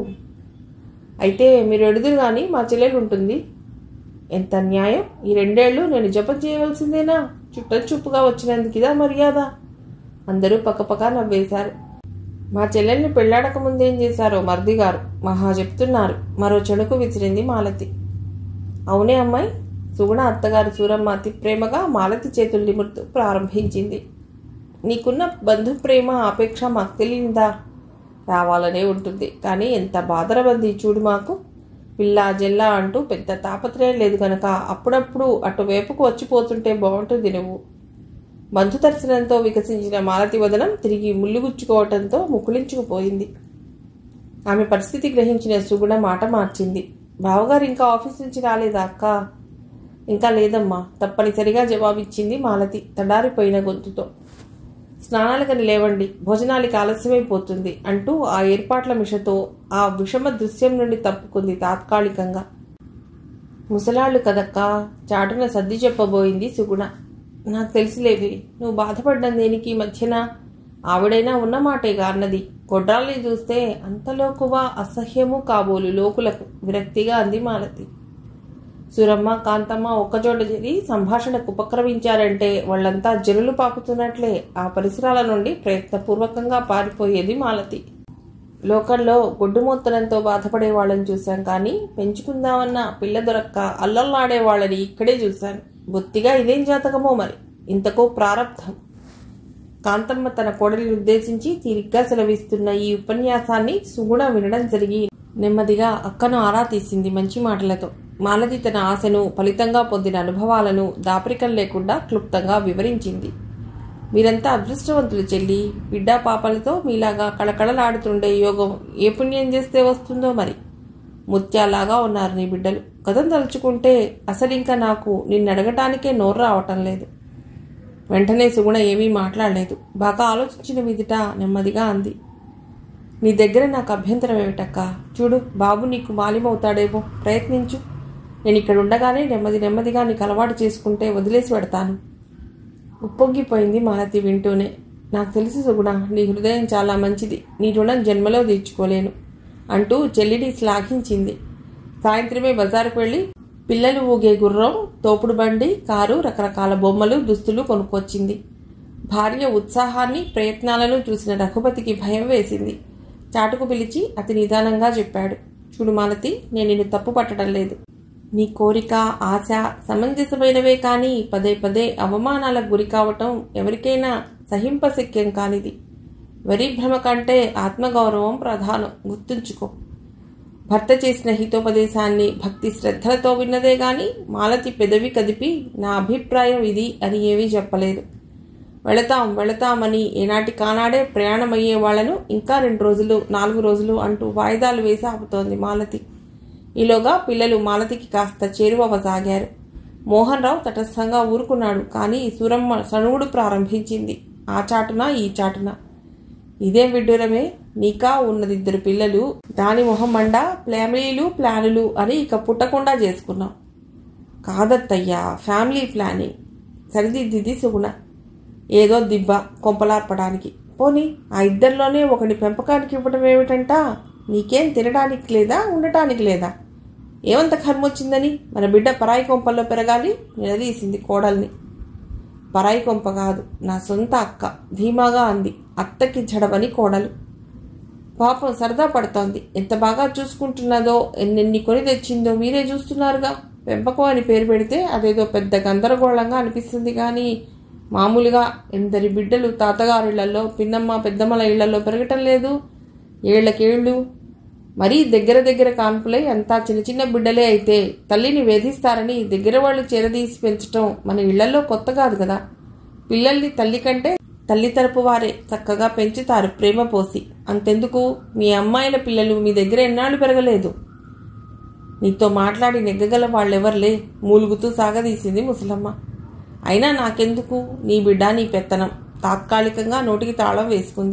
అయితే మీరు ఎడుదురు కానీ మా చెల్లెలు ఉంటుంది ఎంత న్యాయం ఈ రెండేళ్లు నేను జపం చేయవలసిందేనా చుట్టం చూపుగా వచ్చినందుకు ఇదా మర్యాద అందరూ పక్కపక్క నవ్వేశారు మా చెల్లెల్ని పెళ్లాడక ముందేం చేశారో మర్ది గారు మహా చెప్తున్నారు మరో చెడుకు విసిరింది మాలతి అవునే అమ్మాయి సుగుణ అత్తగారు సూరమ్మ అతి ప్రేమగా మాలతి చేతులు నిమురుతూ ప్రారంభించింది నీకున్న బంధు ప్రేమ ఆపేక్ష మాకు తెలియదా రావాలనే ఉంటుంది కానీ ఎంత బాధరబంది చూడు మాకు పిల్ల జెల్ల అంటూ పెద్ద తాపత్రయం లేదు కనుక అప్పుడప్పుడు అటువైపుకు వచ్చిపోతుంటే బాగుంటుంది నువ్వు బంధు దర్శనంతో వికసించిన మాలతి వదనం తిరిగి ముల్లుగుచ్చుకోవటంతో ముకుళించుకుపోయింది ఆమె పరిస్థితి గ్రహించిన సుగుణ మాట మార్చింది బావగారు ఇంకా ఆఫీస్ నుంచి రాలేదా అక్క ఇంకా లేదమ్మా తప్పనిసరిగా జవాబిచ్చింది మాలతి తడారిపోయిన గొంతుతో స్నానాలకని లేవండి భోజనాలకి ఆలస్యమైపోతుంది అంటూ ఆ ఏర్పాట్ల మిషతో ఆ విషమ దృశ్యం నుండి తప్పుకుంది తాత్కాలికంగా ముసలాళ్ళు కదక్కా చాటున సర్ది చెప్పబోయింది సుగుణ నాకు తెలిసిలేవి నువ్వు బాధపడ్డం దేనికి ఈ మధ్యన ఆవిడైనా ఉన్న మాటేగా అన్నది కొడ్రాల్ని చూస్తే అంతలోకువా అసహ్యము కాబోలు లోకులకు విరక్తిగా అంది మాలతి సురమ్మ కాంతమ్మ ఒక్కచోట చేరి సంభాషణకు ఉపక్రమించారంటే వాళ్ళంతా జనులు పాకుతున్నట్లే ఆ పరిసరాల నుండి ప్రయత్నపూర్వకంగా పారిపోయేది మాలతి లోకంలో గొడ్డుమొత్తనంతో బాధపడే వాళ్ళని చూశాం కానీ పెంచుకుందామన్న పిల్ల దొరక్క అల్లల్లాడే వాళ్ళని ఇక్కడే చూశాను బొత్తిగా ఇదేం జాతకమో మరి ఇంతకో ప్రారంధం కాంతమ్మ తన కోడలిని ఉద్దేశించి తీరిగ్గా సెలవిస్తున్న ఈ ఉపన్యాసాన్ని సుగుణ వినడం జరిగి నెమ్మదిగా అక్కను ఆరా తీసింది మంచి మాటలతో మాలతి తన ఆశను ఫలితంగా పొందిన అనుభవాలను దాపరికం లేకుండా క్లుప్తంగా వివరించింది మీరంతా అదృష్టవంతులు చెల్లి బిడ్డా పాపలతో మీలాగా కళకళలాడుతుండే యోగం ఏ పుణ్యం చేస్తే వస్తుందో మరి ముత్యాలాగా ఉన్నారు నీ బిడ్డలు కథం తలుచుకుంటే అసలింకా నాకు నిన్ను అడగటానికే నోరు రావటం లేదు వెంటనే సుగుణ ఏమీ మాట్లాడలేదు బాగా ఆలోచించిన మీదిట నెమ్మదిగా అంది నీ దగ్గర నాకు అభ్యంతరం ఏమిటక్క చూడు బాబు నీకు మాలిమవుతాడేమో ప్రయత్నించు నేను ఇక్కడ ఉండగానే నెమ్మది నెమ్మదిగా నీకు అలవాటు చేసుకుంటే వదిలేసి పెడతాను ఉప్పొంగిపోయింది మాలతి వింటూనే నాకు తెలుసు సుగుణ నీ హృదయం చాలా మంచిది నీ రుణం జన్మలో తీర్చుకోలేను అంటూ చెల్లిని శ్లాఘించింది సాయంత్రమే బజారుకు వెళ్ళి పిల్లలు ఊగే గుర్రం తోపుడు బండి కారు రకరకాల బొమ్మలు దుస్తులు కొనుక్కొచ్చింది భార్య ఉత్సాహాన్ని ప్రయత్నాలను చూసిన రఘుపతికి భయం వేసింది చాటుకు పిలిచి అతి నిదానంగా చెప్పాడు చూడు మాలతి నేను నిన్ను తప్పు పట్టడం లేదు నీ కోరిక ఆశ సమంజసమైనవే కానీ పదే పదే అవమానాలకు గురి కావటం ఎవరికైనా సహింపశక్యం కానిది వరి భ్రమ కంటే ఆత్మగౌరవం ప్రధానం గుర్తుంచుకో భర్త చేసిన హితోపదేశాన్ని భక్తి శ్రద్ధలతో విన్నదే గాని మాలతి పెదవి కదిపి నా అభిప్రాయం ఇది అని ఏమీ చెప్పలేదు వెళతాం వెళతామని ఏనాటి కానాడే ప్రయాణమయ్యే వాళ్లను ఇంకా రెండు రోజులు నాలుగు రోజులు అంటూ వాయిదాలు వేసి ఆపుతోంది మాలతి ఈలోగా పిల్లలు మాలతికి కాస్త చేరువవసాగారు మోహన్ రావు తటస్థంగా ఊరుకున్నాడు కానీ సూరమ్మ సణువుడు ప్రారంభించింది ఆ చాటున ఈ చాటున ఇదేం విడ్డూరమే నీకా ఉన్నది ఇద్దరు పిల్లలు దాని మొహం మండ ఫ్యామిలీలు ప్లానులు అని ఇక పుట్టకుండా చేసుకున్నాం కాదత్తయ్యా ఫ్యామిలీ ప్లానింగ్ సరిదిద్దిది సుగుణ ఏదో దిబ్బ కొంపలార్పడానికి పోని ఆ ఇద్దరిలోనే ఒకటి పెంపకానికి ఇవ్వడం ఏమిటంట నీకేం తినడానికి లేదా ఉండటానికి లేదా ఏమంత కర్మొచ్చిందని మన బిడ్డ పరాయి కొంపల్లో పెరగాలి నిలదీసింది కోడల్ని పరాయి కొంప కాదు నా సొంత అక్క ధీమాగా అంది అత్తకి జడవని కోడలు పాపం సరదా పడుతోంది ఎంత బాగా చూసుకుంటున్నదో ఎన్నెన్ని కొని తెచ్చిందో మీరే చూస్తున్నారుగా పెంపకం అని పేరు పెడితే అదేదో పెద్ద గందరగోళంగా అనిపిస్తుంది కానీ మామూలుగా ఎందరి బిడ్డలు తాతగారిళ్లలో పిన్నమ్మ పెద్దమ్మల ఇళ్లలో పెరగటం లేదు ఏళ్లకేళ్ళు మరీ దగ్గర దగ్గర కాన్పులై అంతా చిన్న చిన్న బిడ్డలే అయితే తల్లిని వేధిస్తారని దగ్గర వాళ్ళు చేరదీసి పెంచటం మన ఇళ్లలో కొత్త కాదు కదా పిల్లల్ని తల్లి కంటే తల్లి తరపు వారే చక్కగా పెంచుతారు ప్రేమ పోసి అంతెందుకు మీ అమ్మాయిల పిల్లలు మీ దగ్గర ఎన్నాళ్ళు పెరగలేదు నీతో మాట్లాడి నెగ్గగల వాళ్ళెవర్లే మూలుగుతూ సాగదీసింది ముసలమ్మ అయినా నాకెందుకు నీ బిడ్డ నీ పెత్తనం తాత్కాలికంగా నోటికి తాళం వేసుకుంది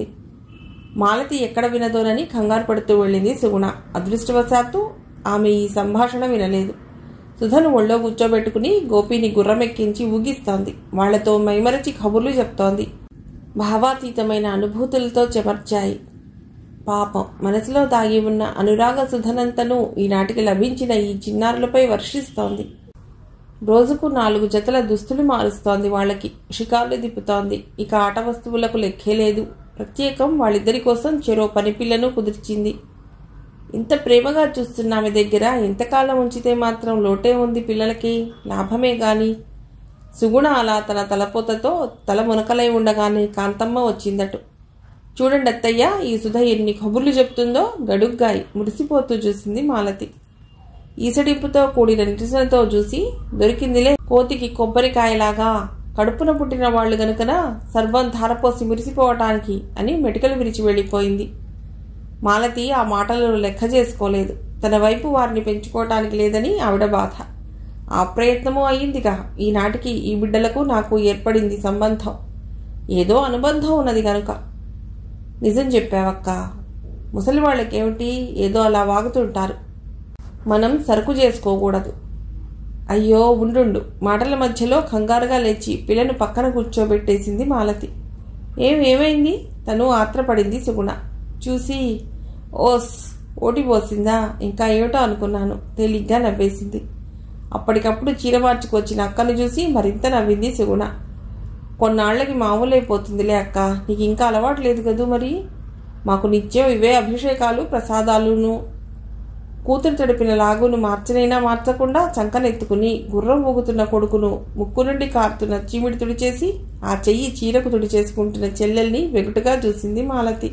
మాలతి ఎక్కడ వినదోనని కంగారు పడుతూ వెళ్ళింది సుగుణ అదృష్టవశాత్తు ఆమె ఈ సంభాషణ వినలేదు సుధను ఒళ్ళో కూర్చోబెట్టుకుని గోపిని గుర్రమెక్కించి ఊగిస్తోంది వాళ్లతో మైమరచి కబుర్లు చెప్తోంది భావాతీతమైన అనుభూతులతో చెమర్చాయి పాపం మనసులో దాగి ఉన్న అనురాగ సుధనంతను ఈనాటికి లభించిన ఈ చిన్నారులపై వర్షిస్తోంది రోజుకు నాలుగు జతల దుస్తులు మారుస్తోంది వాళ్ళకి షికార్లు దిప్పుతోంది ఇక ఆట వస్తువులకు లెక్కే లేదు ప్రత్యేకం వాళ్ళిద్దరి కోసం చెరో పనిపిల్లను కుదిర్చింది ఇంత ప్రేమగా చూస్తున్న ఆమె దగ్గర ఎంతకాలం ఉంచితే మాత్రం లోటే ఉంది పిల్లలకి లాభమే గాని సుగుణ అలా తన తలపోతతో తల మునకలై ఉండగానే కాంతమ్మ వచ్చిందటు చూడండి అత్తయ్య ఈ సుధ ఎన్ని కబుర్లు చెప్తుందో గడుగ్గాయి మురిసిపోతూ చూసింది మాలతి ఈసడింపుతో కూడిన నిరసనతో చూసి దొరికిందిలే కోతికి కొబ్బరికాయలాగా కడుపున పుట్టిన వాళ్ళు గనుకన సర్వం ధారపోసి మురిసిపోవటానికి అని మెటికలు విరిచి వెళ్ళిపోయింది మాలతి ఆ మాటలను లెక్క చేసుకోలేదు తన వైపు వారిని పెంచుకోవటానికి లేదని ఆవిడ బాధ ఆ ప్రయత్నము అయ్యిందిగా ఈనాటికి ఈ బిడ్డలకు నాకు ఏర్పడింది సంబంధం ఏదో అనుబంధం ఉన్నది కనుక నిజం చెప్పావక్క ముసలి వాళ్ళకేమిటి ఏదో అలా వాగుతుంటారు మనం సరుకు చేసుకోకూడదు అయ్యో ఉండుండు మాటల మధ్యలో కంగారుగా లేచి పిల్లను పక్కన కూర్చోబెట్టేసింది మాలతి ఏం ఏమైంది తను ఆత్రపడింది సుగుణ చూసి ఓస్ ఓటి పోసిందా ఇంకా ఏమిటో అనుకున్నాను తేలిగ్గా నవ్వేసింది అప్పటికప్పుడు చీర మార్చుకొచ్చిన అక్కను చూసి మరింత నవ్వింది సుగుణ కొన్నాళ్లకి మామూలైపోతుందిలే అక్క నీకు ఇంకా అలవాటు లేదు కదూ మరి మాకు నిత్యం ఇవే అభిషేకాలు ప్రసాదాలును కూతురు తడిపిన లాగును మార్చనైనా మార్చకుండా చంకనెత్తుకుని గుర్రం ఊగుతున్న కొడుకును ముక్కు నుండి కారుతున్న చీమిడి తుడిచేసి ఆ చెయ్యి చీరకు తుడిచేసుకుంటున్న చెల్లెల్ని వెగుటుగా చూసింది మాలతి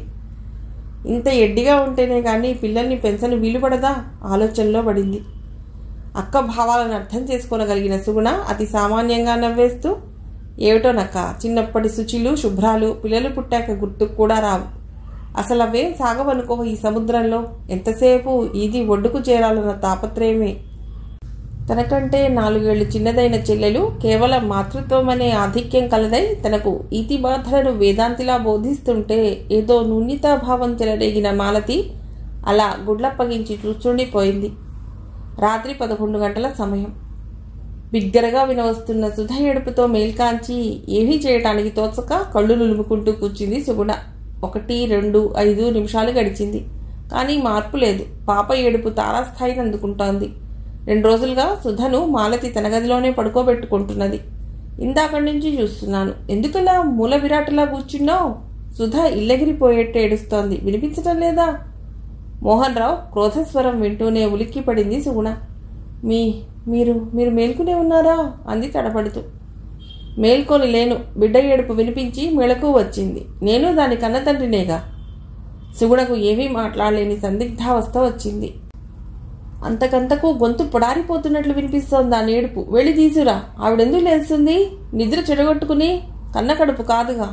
ఇంత ఎడ్డిగా ఉంటేనే కానీ పిల్లల్ని పెంచని వీలుపడదా ఆలోచనలో పడింది అక్క భావాలను అర్థం చేసుకోనగలిగిన సుగుణ అతి సామాన్యంగా నవ్వేస్తూ ఏమిటోనక్క చిన్నప్పటి శుచిలు శుభ్రాలు పిల్లలు పుట్టాక గుర్తుకు కూడా రావు అసలు అవేం సాగవనుకో ఈ సముద్రంలో ఎంతసేపు ఇది ఒడ్డుకు చేరాలన్న తాపత్రయమే తనకంటే నాలుగేళ్లు చిన్నదైన చెల్లెలు కేవలం మాతృత్వం అనే ఆధిక్యం కలదై తనకు ఈతి బాధలను వేదాంతిలా బోధిస్తుంటే ఏదో నూన్యతాభావం చెలరేగిన మాలతి అలా గుడ్లప్పగించి చూస్తుండిపోయింది రాత్రి పదకొండు గంటల సమయం బిగ్గరగా వినవస్తున్న సుధ ఏడుపుతో మేల్కాంచి ఏమీ చేయటానికి తోచక కళ్ళు నులుముకుంటూ కూర్చుంది సుగుణ ఒకటి రెండు ఐదు నిమిషాలు గడిచింది కానీ మార్పు లేదు పాప ఏడుపు తారాస్థాయిని అందుకుంటోంది రెండు రోజులుగా సుధను మాలతి తన గదిలోనే పడుకోబెట్టుకుంటున్నది ఇందాకటి నుంచి చూస్తున్నాను ఎందుకలా మూల విరాటలా కూర్చున్నావు సుధ ఇల్లగిరిపోయేట్టు ఏడుస్తోంది వినిపించటం లేదా మోహన్ రావు క్రోధస్వరం వింటూనే ఉలిక్కి పడింది సుగుణ మీ మీరు మీరు మేల్కొనే ఉన్నారా అంది తడపడుతూ మేల్కొని లేను బిడ్డ ఏడుపు వినిపించి మెళకు వచ్చింది నేను దాని కన్న తండ్రినేగా సుగుణకు ఏమీ మాట్లాడలేని సందిగ్ధావస్థ వచ్చింది అంతకంతకు గొంతు పొడారిపోతున్నట్లు వినిపిస్తోంది దాని ఏడుపు వెళ్ళి తీసురా ఆవిడెందుకు లేస్తుంది నిద్ర చెడగొట్టుకుని కన్న కడుపు కాదుగా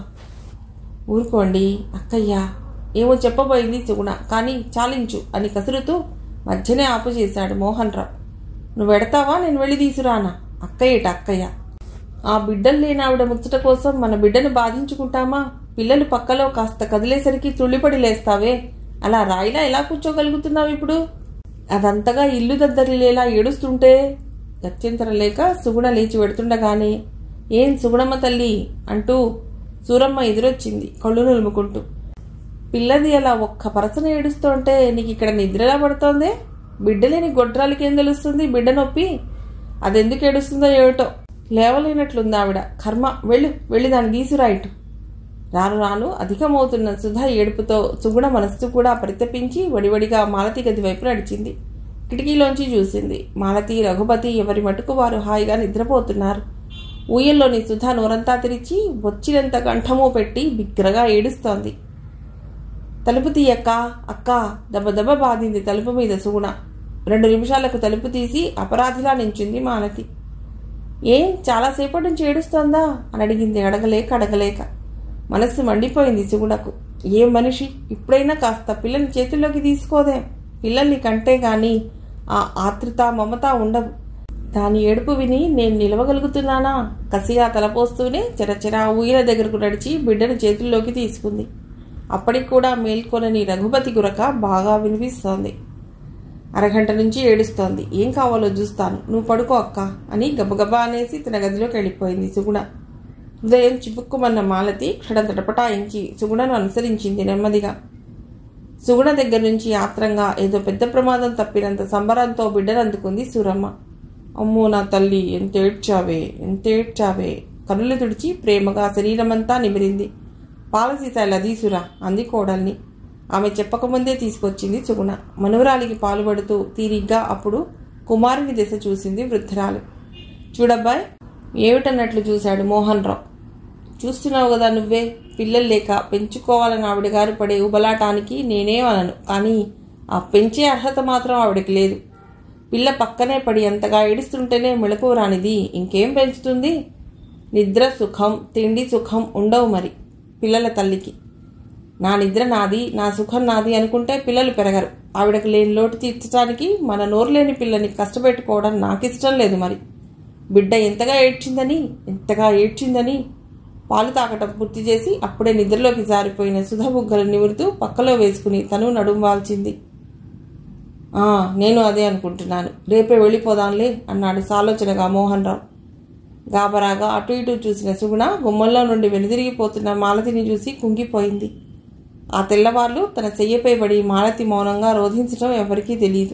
ఊరుకోండి అక్కయ్యా ఏమో చెప్పబోయింది సుగుణ కానీ చాలించు అని కసురుతూ మధ్యనే ఆపు చేశాడు మోహన్ రావు నువ్వు వెడతావా నేను వెళ్ళి తీసురానా అక్కయ్యట అక్కయ్య ఆ బిడ్డలు లేని ఆవిడ ముచ్చట కోసం మన బిడ్డను బాధించుకుంటామా పిల్లలు పక్కలో కాస్త కదిలేసరికి తుళ్ళిపడి లేస్తావే అలా రాయిలా ఎలా కూర్చోగలుగుతున్నావు ఇప్పుడు అదంతగా ఇల్లు దద్దరిలేలా ఏడుస్తుంటే గత్యంతరం లేక సుగుణ లేచి వెడుతుండగానే ఏం సుగుణమ్మ తల్లి అంటూ సూరమ్మ ఎదురొచ్చింది కళ్ళు నులుముకుంటూ పిల్లది అలా ఒక్క పరసన ఏడుస్తుంటే నీకు ఇక్కడ నిద్రలా పడుతోందే బిడ్డలేని గొడ్రాలకి ఏం తెలుస్తుంది బిడ్డ నొప్పి అదెందుకు ఏడుస్తుందో ఏమిటో లేవలేనట్లుంది ఆవిడ కర్మ వెళ్ళు వెళ్ళి దాన్ని తీసురా ఇటు రాను రాను అధికమవుతున్న సుధా ఏడుపుతో సుగుణ మనస్సు కూడా పరితపించి వడివడిగా మాలతి గది వైపు నడిచింది కిటికీలోంచి చూసింది మాలతి రఘుపతి ఎవరి మటుకు వారు హాయిగా నిద్రపోతున్నారు ఊయల్లోని సుధా నోరంతా తెరిచి వచ్చినంత కంఠమో పెట్టి బిగ్గరగా ఏడుస్తోంది తలుపు తీయక్క అక్క దెబ్బ దెబ్బ బాధింది తలుపు మీద సుగుణ రెండు నిమిషాలకు తలుపు తీసి అపరాధిలా నించుంది మాలతి ఏం చాలాసేపటి నుంచి ఏడుస్తోందా అని అడిగింది అడగలేక అడగలేక మనస్సు మండిపోయింది సుగుణకు ఏం మనిషి ఇప్పుడైనా కాస్త పిల్లని చేతుల్లోకి తీసుకోదే పిల్లల్ని కంటే గాని ఆ ఆతృత మమత ఉండవు దాని ఏడుపు విని నేను నిలవగలుగుతున్నానా కసిగా తలపోస్తూనే చెరచెరా ఊయల దగ్గరకు నడిచి బిడ్డను చేతుల్లోకి తీసుకుంది అప్పటికి కూడా మేల్కొనని రఘుపతి గురక బాగా వినిపిస్తోంది అరగంట నుంచి ఏడుస్తోంది ఏం కావాలో చూస్తాను నువ్వు పడుకో అక్క అని గబగబా అనేసి తన గదిలోకి వెళ్ళిపోయింది సుగుణ ఉదయం చిపుక్కుమన్న మాలతి క్షణ తటపటాయించి సుగుణను అనుసరించింది నెమ్మదిగా సుగుణ దగ్గర నుంచి ఆత్రంగా ఏదో పెద్ద ప్రమాదం తప్పినంత సంబరంతో బిడ్డను అందుకుంది సూరమ్మ అమ్మో నా తల్లి ఎంత ఏడ్చావే ఎంత ఏడ్చావే కనులు తుడిచి ప్రేమగా శరీరమంతా నిమిరింది పాలసీసాలు అదీసురా అంది కోడల్ని ఆమె చెప్పకముందే తీసుకొచ్చింది సుగుణ మనవరాలికి పాలుపడుతూ తీరిగ్గా అప్పుడు కుమారుని దిశ చూసింది వృద్ధురాలు చూడబ్బాయ్ ఏమిటన్నట్లు చూశాడు మోహన్ రావు చూస్తున్నావు కదా నువ్వే పిల్లలు లేక పెంచుకోవాలని ఆవిడ గారు పడే ఉబలాటానికి నేనేమనను కానీ ఆ పెంచే అర్హత మాత్రం ఆవిడకి లేదు పిల్ల పక్కనే పడి అంతగా ఏడుస్తుంటేనే మెళకువ రానిది ఇంకేం పెంచుతుంది నిద్ర సుఖం తిండి సుఖం ఉండవు మరి పిల్లల తల్లికి నా నిద్ర నాది నా సుఖం నాది అనుకుంటే పిల్లలు పెరగరు ఆవిడకు లేని లోటు తీర్చడానికి మన నోరు లేని పిల్లని కష్టపెట్టుకోవడం నాకు ఇష్టం లేదు మరి బిడ్డ ఎంతగా ఏడ్చిందని ఎంతగా ఏడ్చిందని పాలు తాకటం పూర్తి చేసి అప్పుడే నిద్రలోకి జారిపోయిన సుధా బుగ్గలు నిమురుతూ పక్కలో వేసుకుని తను నడుం వాల్చింది "ఆ, నేను అదే అనుకుంటున్నాను రేపే వెళ్ళిపోదాంలే అన్నాడు సాలోచనగా మోహన్ రావు గాబరాగా అటు ఇటు చూసిన సుగుణ గుమ్మంలో నుండి వెనుదిరిగిపోతున్న మాలతిని చూసి కుంగిపోయింది ఆ తెల్లవార్లు తన చెయ్యపై పడి మాలతి మౌనంగా రోధించడం ఎవరికీ తెలియదు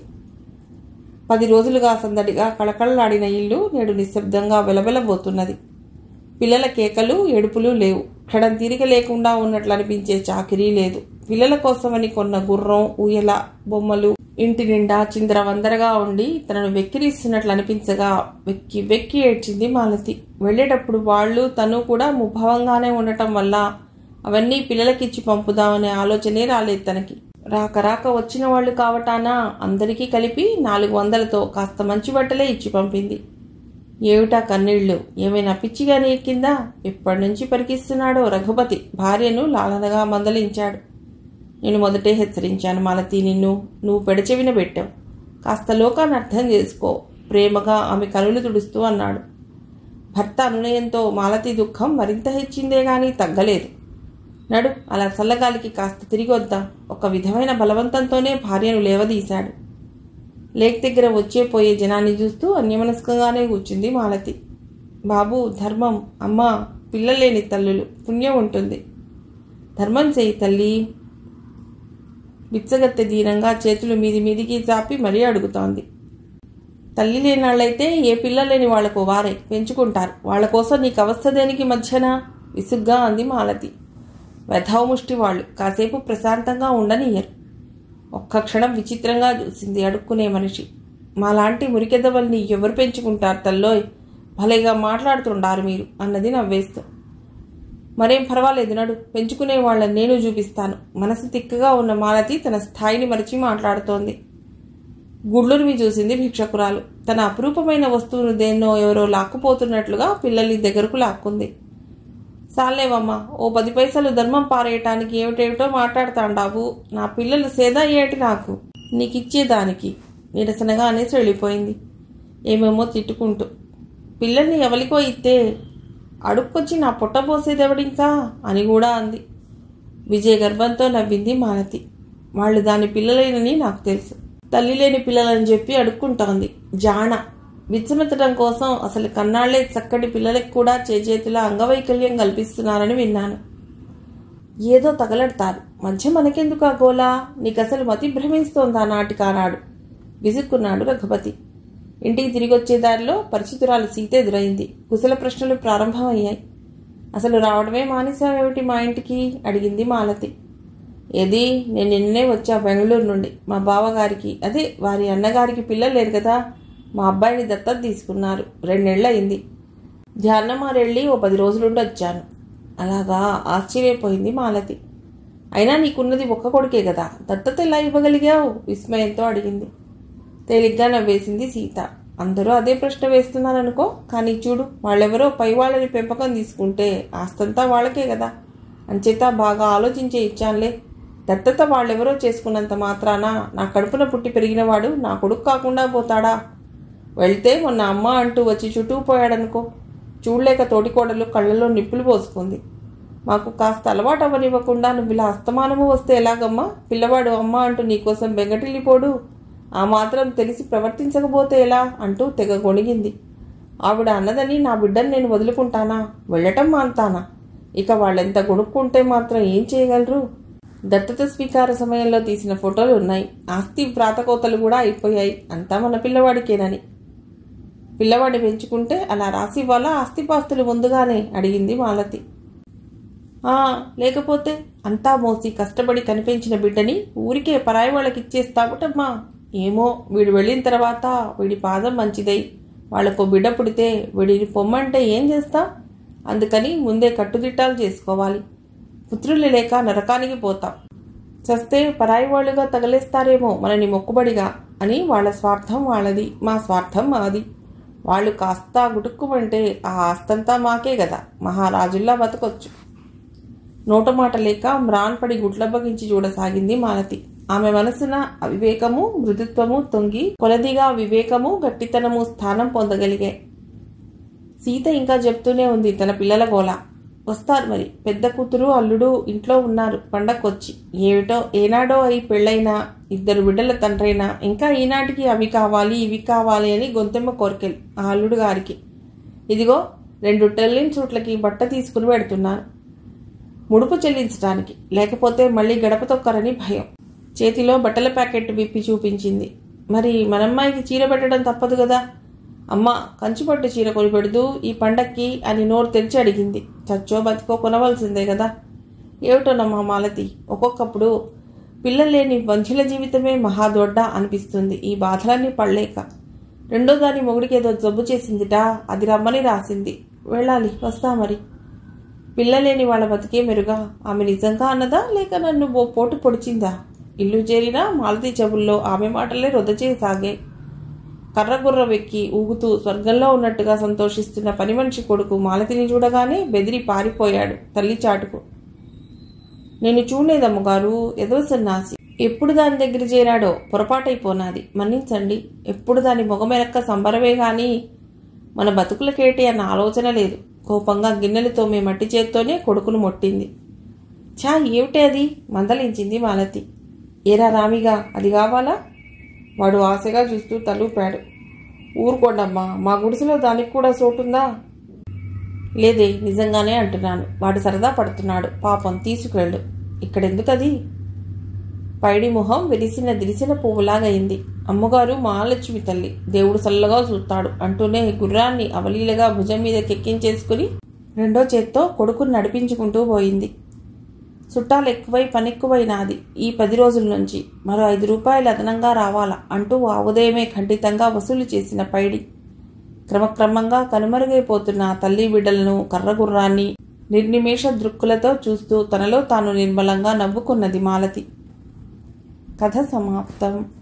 పది రోజులుగా సందడిగా కళకళలాడిన ఇల్లు నేడు నిశ్శబ్దంగా వెలవెలబోతున్నది పిల్లల కేకలు ఏడుపులు లేవు క్షణం తీరిక లేకుండా ఉన్నట్లు అనిపించే చాకిరీ లేదు పిల్లల కోసమని కొన్న గుర్రం ఊయల బొమ్మలు ఇంటి నిండా చిందర వందరగా ఉండి తనను వెక్కిరిస్తున్నట్లు అనిపించగా వెక్కి వెక్కి ఏడ్చింది మాలతి వెళ్ళేటప్పుడు వాళ్ళు తను కూడా ముభావంగానే ఉండటం వల్ల అవన్నీ పిల్లలకిచ్చి పంపుదామనే ఆలోచనే రాలేదు తనకి రాక రాక వచ్చిన వాళ్ళు కావటానా అందరికీ కలిపి నాలుగు వందలతో కాస్త మంచి బట్టలే ఇచ్చి పంపింది ఏమిటా కన్నీళ్లు ఏమైనా పిచ్చిగానే ఎక్కిందా ఎప్పటి నుంచి పరికిస్తున్నాడో రఘుపతి భార్యను లాలనగా మందలించాడు నేను మొదటే హెచ్చరించాను మాలతి నిన్ను నువ్వు పెడచెవిన పెట్టావు కాస్త లోకాన్ని అర్థం చేసుకో ప్రేమగా ఆమె కనులు తుడుస్తూ అన్నాడు భర్త అనునయంతో మాలతి దుఃఖం మరింత హెచ్చిందే గాని తగ్గలేదు నడు అలా చల్లగాలికి కాస్త తిరిగి వద్దాం ఒక విధమైన బలవంతంతోనే భార్యను లేవదీశాడు లేక్ దగ్గర వచ్చే పోయే జనాన్ని చూస్తూ అన్యమనస్కంగానే కూర్చుంది మాలతి బాబు ధర్మం అమ్మ పిల్లలేని తల్లులు పుణ్యం ఉంటుంది ధర్మం చేయి తల్లి బిచ్చగత్తె దీనంగా చేతులు మీది మీదికి చాపి మరీ అడుగుతోంది తల్లి లేనాళ్ళైతే ఏ పిల్ల లేని వాళ్లకు వారే పెంచుకుంటారు వాళ్ళ కోసం నీకు అవస్థ దేనికి మధ్యన విసుగ్గా అంది మాలతి వెధవముష్టి వాళ్ళు కాసేపు ప్రశాంతంగా ఉండనియ్యరు ఒక్క క్షణం విచిత్రంగా చూసింది అడుక్కునే మనిషి మాలాంటి మురికెదవల్ని ఎవరు పెంచుకుంటారు తల్లోయ్ భలేగా మాట్లాడుతుండారు మీరు అన్నది నవ్వేస్తూ మరేం పర్వాలేదు నడు పెంచుకునే వాళ్ళని నేను చూపిస్తాను మనసు తిక్కగా ఉన్న మాలతి తన స్థాయిని మరిచి మాట్లాడుతోంది గుడ్లురిమి చూసింది భిక్షకురాలు తన అపురూపమైన వస్తువును దేన్నో ఎవరో లాక్కుపోతున్నట్లుగా పిల్లల్ని దగ్గరకు లాక్కుంది సాలేవమ్మా ఓ పది పైసలు ధర్మం పారేయటానికి ఏమిటేమిటో మాట్లాడతాండావు నా పిల్లలు సేదా ఏటి నాకు నీకిచ్చేదానికి నిరసనగా అనేసి వెళ్ళిపోయింది ఏమేమో తిట్టుకుంటూ పిల్లల్ని ఎవరికో ఇస్తే అడుక్కొచ్చి నా పుట్ట పోసేదెవడింకా అని కూడా అంది విజయ గర్భంతో నవ్వింది మాలతి వాళ్ళు దాని పిల్లలేనని నాకు తెలుసు తల్లి లేని పిల్లలని చెప్పి అడుక్కుంటోంది జాణ విచ్చమెత్తడం కోసం అసలు కన్నాళ్లే చక్కటి పిల్లలకు కూడా చేజేతుల అంగవైకల్యం కల్పిస్తున్నారని విన్నాను ఏదో తగలడతారు మధ్య మనకెందుకు ఆ గోలా నీకు అసలు మతి భ్రమిస్తోందా నాటికానాడు విసుక్కున్నాడు రఘుపతి ఇంటికి తిరిగి వచ్చే దారిలో పరిచితురాలు సీత ఎదురైంది కుశల ప్రశ్నలు ప్రారంభమయ్యాయి అసలు రావడమే మానేశావేమిటి మా ఇంటికి అడిగింది మాలతి ఏది నేను నిన్నే వచ్చా బెంగళూరు నుండి మా బావగారికి అదే వారి అన్నగారికి పిల్లలు లేరు కదా మా అబ్బాయిని దత్తత తీసుకున్నారు రెండేళ్ళు అయింది ధ్యానమారెళ్ళి ఓ పది రోజులుండి వచ్చాను అలాగా ఆశ్చర్యపోయింది మాలతి అయినా నీకున్నది ఒక్క కొడుకే కదా దత్తత ఎలా ఇవ్వగలిగావు విస్మయంతో అడిగింది తేలిగ్గా నవ్వేసింది సీత అందరూ అదే ప్రశ్న వేస్తున్నారనుకో కానీ చూడు వాళ్ళెవరో పై వాళ్ళని పెంపకం తీసుకుంటే ఆస్తంతా వాళ్ళకే కదా అంచేత బాగా ఆలోచించే ఇచ్చానులే దత్తత వాళ్ళెవరో చేసుకున్నంత మాత్రాన నా కడుపున పుట్టి పెరిగినవాడు నా కొడుకు కాకుండా పోతాడా వెళ్తే మొన్న అమ్మ అంటూ వచ్చి చుట్టూ పోయాడనుకో చూడలేక తోటికోడలు కళ్ళలో నిప్పులు పోసుకుంది మాకు కాస్త అలవాటు అవ్వనివ్వకుండా నువ్వు ఇలా అస్తమానము వస్తే ఎలాగమ్మా పిల్లవాడు అమ్మ అంటూ నీకోసం బెంగటిల్లిపోడు ఆ మాత్రం తెలిసి ప్రవర్తించకపోతే ఎలా అంటూ తెగ గొణిగింది ఆవిడ అన్నదని నా బిడ్డను నేను వదులుకుంటానా వెళ్ళటం మాంతానా ఇక వాళ్ళెంత గొడుక్కుంటే మాత్రం ఏం చేయగలరు దత్తత స్వీకార సమయంలో తీసిన ఫోటోలు ఉన్నాయి ఆస్తి వ్రాతకోతలు కూడా అయిపోయాయి అంతా మన పిల్లవాడికేనని పిల్లవాడిని పెంచుకుంటే అలా రాసివ్వాలా ఆస్తిపాస్తులు ముందుగానే అడిగింది మాలతి ఆ లేకపోతే అంతా మోసి కష్టపడి కనిపించిన బిడ్డని ఊరికే పరాయి వాళ్ళకి ఇచ్చేస్తావుటమ్మా ఏమో వీడు వెళ్ళిన తర్వాత వీడి పాదం మంచిదై వాళ్ళకు బిడ్డ పుడితే వీడిని పొమ్మంటే ఏం చేస్తా అందుకని ముందే కట్టుదిట్టాలు చేసుకోవాలి పుత్రులు లేక నరకానికి పోతాం చస్తే పరాయి వాళ్ళుగా తగలేస్తారేమో మనని మొక్కుబడిగా అని వాళ్ళ స్వార్థం వాళ్ళది మా స్వార్థం మాది వాళ్ళు కాస్త గుటుక్కుమంటే ఆ ఆస్తంతా మాకే కదా మహారాజుల్లా బతకొచ్చు నోటమాట లేక మ్రాన్పడి గుట్లబ్బగించి చూడసాగింది మాలతి ఆమె మనసున అవివేకము మృదుత్వము తొంగి కొలదిగా వివేకము గట్టితనము స్థానం పొందగలిగాయి సీత ఇంకా చెప్తూనే ఉంది తన పిల్లల గోల వస్తారు మరి పెద్ద కూతురు అల్లుడు ఇంట్లో ఉన్నారు పండక్కొచ్చి ఏమిటో ఏనాడో అయి పెళ్ళైనా ఇద్దరు బిడ్డల తండ్రైనా ఇంకా ఈనాటికి అవి కావాలి ఇవి కావాలి అని గొంతెమ్మ కోరికలు ఆ అల్లుడు గారికి ఇదిగో రెండు టెల్లిన్ సూట్లకి బట్ట తీసుకుని పెడుతున్నాను ముడుపు చెల్లించడానికి లేకపోతే మళ్ళీ గడప తొక్కరని భయం చేతిలో బట్టల ప్యాకెట్ విప్పి చూపించింది మరి మనమ్మాయికి చీర పెట్టడం తప్పదు కదా అమ్మ కంచిపట్టు చీర కొని పెడుతూ ఈ పండక్కి అని నోరు తెరిచి అడిగింది చచ్చో బతికో కొనవలసిందే కదా ఏమిటోనమ్మా మాలతి ఒక్కొక్కప్పుడు పిల్లలు లేని వంధ్యుల జీవితమే మహాదొడ్డ అనిపిస్తుంది ఈ బాధలన్నీ పడలేక రెండో దాని మొగుడికి ఏదో జబ్బు చేసిందిటా అది రమ్మని రాసింది వెళ్ళాలి వస్తా మరి పిల్లలేని వాళ్ళ బతికే మెరుగా ఆమె నిజంగా అన్నదా లేక నన్ను ఓ పోటు పొడిచిందా ఇల్లు చేరినా మాలతీ చెవుల్లో ఆమె మాటలే రొదచేసాగే కర్రగుర్ర వెక్కి ఊగుతూ స్వర్గంలో ఉన్నట్టుగా సంతోషిస్తున్న పని మనిషి కొడుకు మాలతిని చూడగానే బెదిరి పారిపోయాడు తల్లి చాటుకు నేను చూడలేదమ్మగారు ఎదో సన్నాసి ఎప్పుడు దాని దగ్గర చేరాడో పొరపాటైపోనాది మన్నించండి ఎప్పుడు దాని మొగమెరక్క సంబరమే గాని మన బతుకులకేటి అన్న ఆలోచన లేదు కోపంగా గిన్నెలు తోమే మట్టి చేత్తోనే కొడుకును మొట్టింది ఛా ఏమిటే అది మందలించింది మాలతి ఏరా రామిగా అది కావాలా వాడు ఆశగా చూస్తూ తలూపాడు ఊరుకోండమ్మా మా గుడిసెలో దానికి కూడా చోటుందా లేదే నిజంగానే అంటున్నాను వాడు సరదా పడుతున్నాడు పాపం తీసుకువెళ్ళు ఇక్కడెందుకది పైడి మొహం విరిసిన దిరిసిన పువ్వులాగయింది అమ్మగారు మహాలక్ష్మి తల్లి దేవుడు సల్లగా చూస్తాడు అంటూనే గుర్రాన్ని అవలీలగా భుజం మీద కెక్కించేసుకుని రెండో చేత్తో కొడుకుని నడిపించుకుంటూ పోయింది చుట్టాలు ఎక్కువై పనెక్కువై నాది ఈ పది రోజుల నుంచి మరో ఐదు రూపాయలు అదనంగా రావాలా అంటూ ఆ ఉదయమే ఖండితంగా వసూలు చేసిన పైడి క్రమక్రమంగా కనుమరుగైపోతున్న ఆ తల్లి బిడ్డలను కర్రగుర్రాన్ని నిర్నిమేష దృక్కులతో చూస్తూ తనలో తాను నిర్మలంగా నవ్వుకున్నది మాలతి కథ సమాప్తం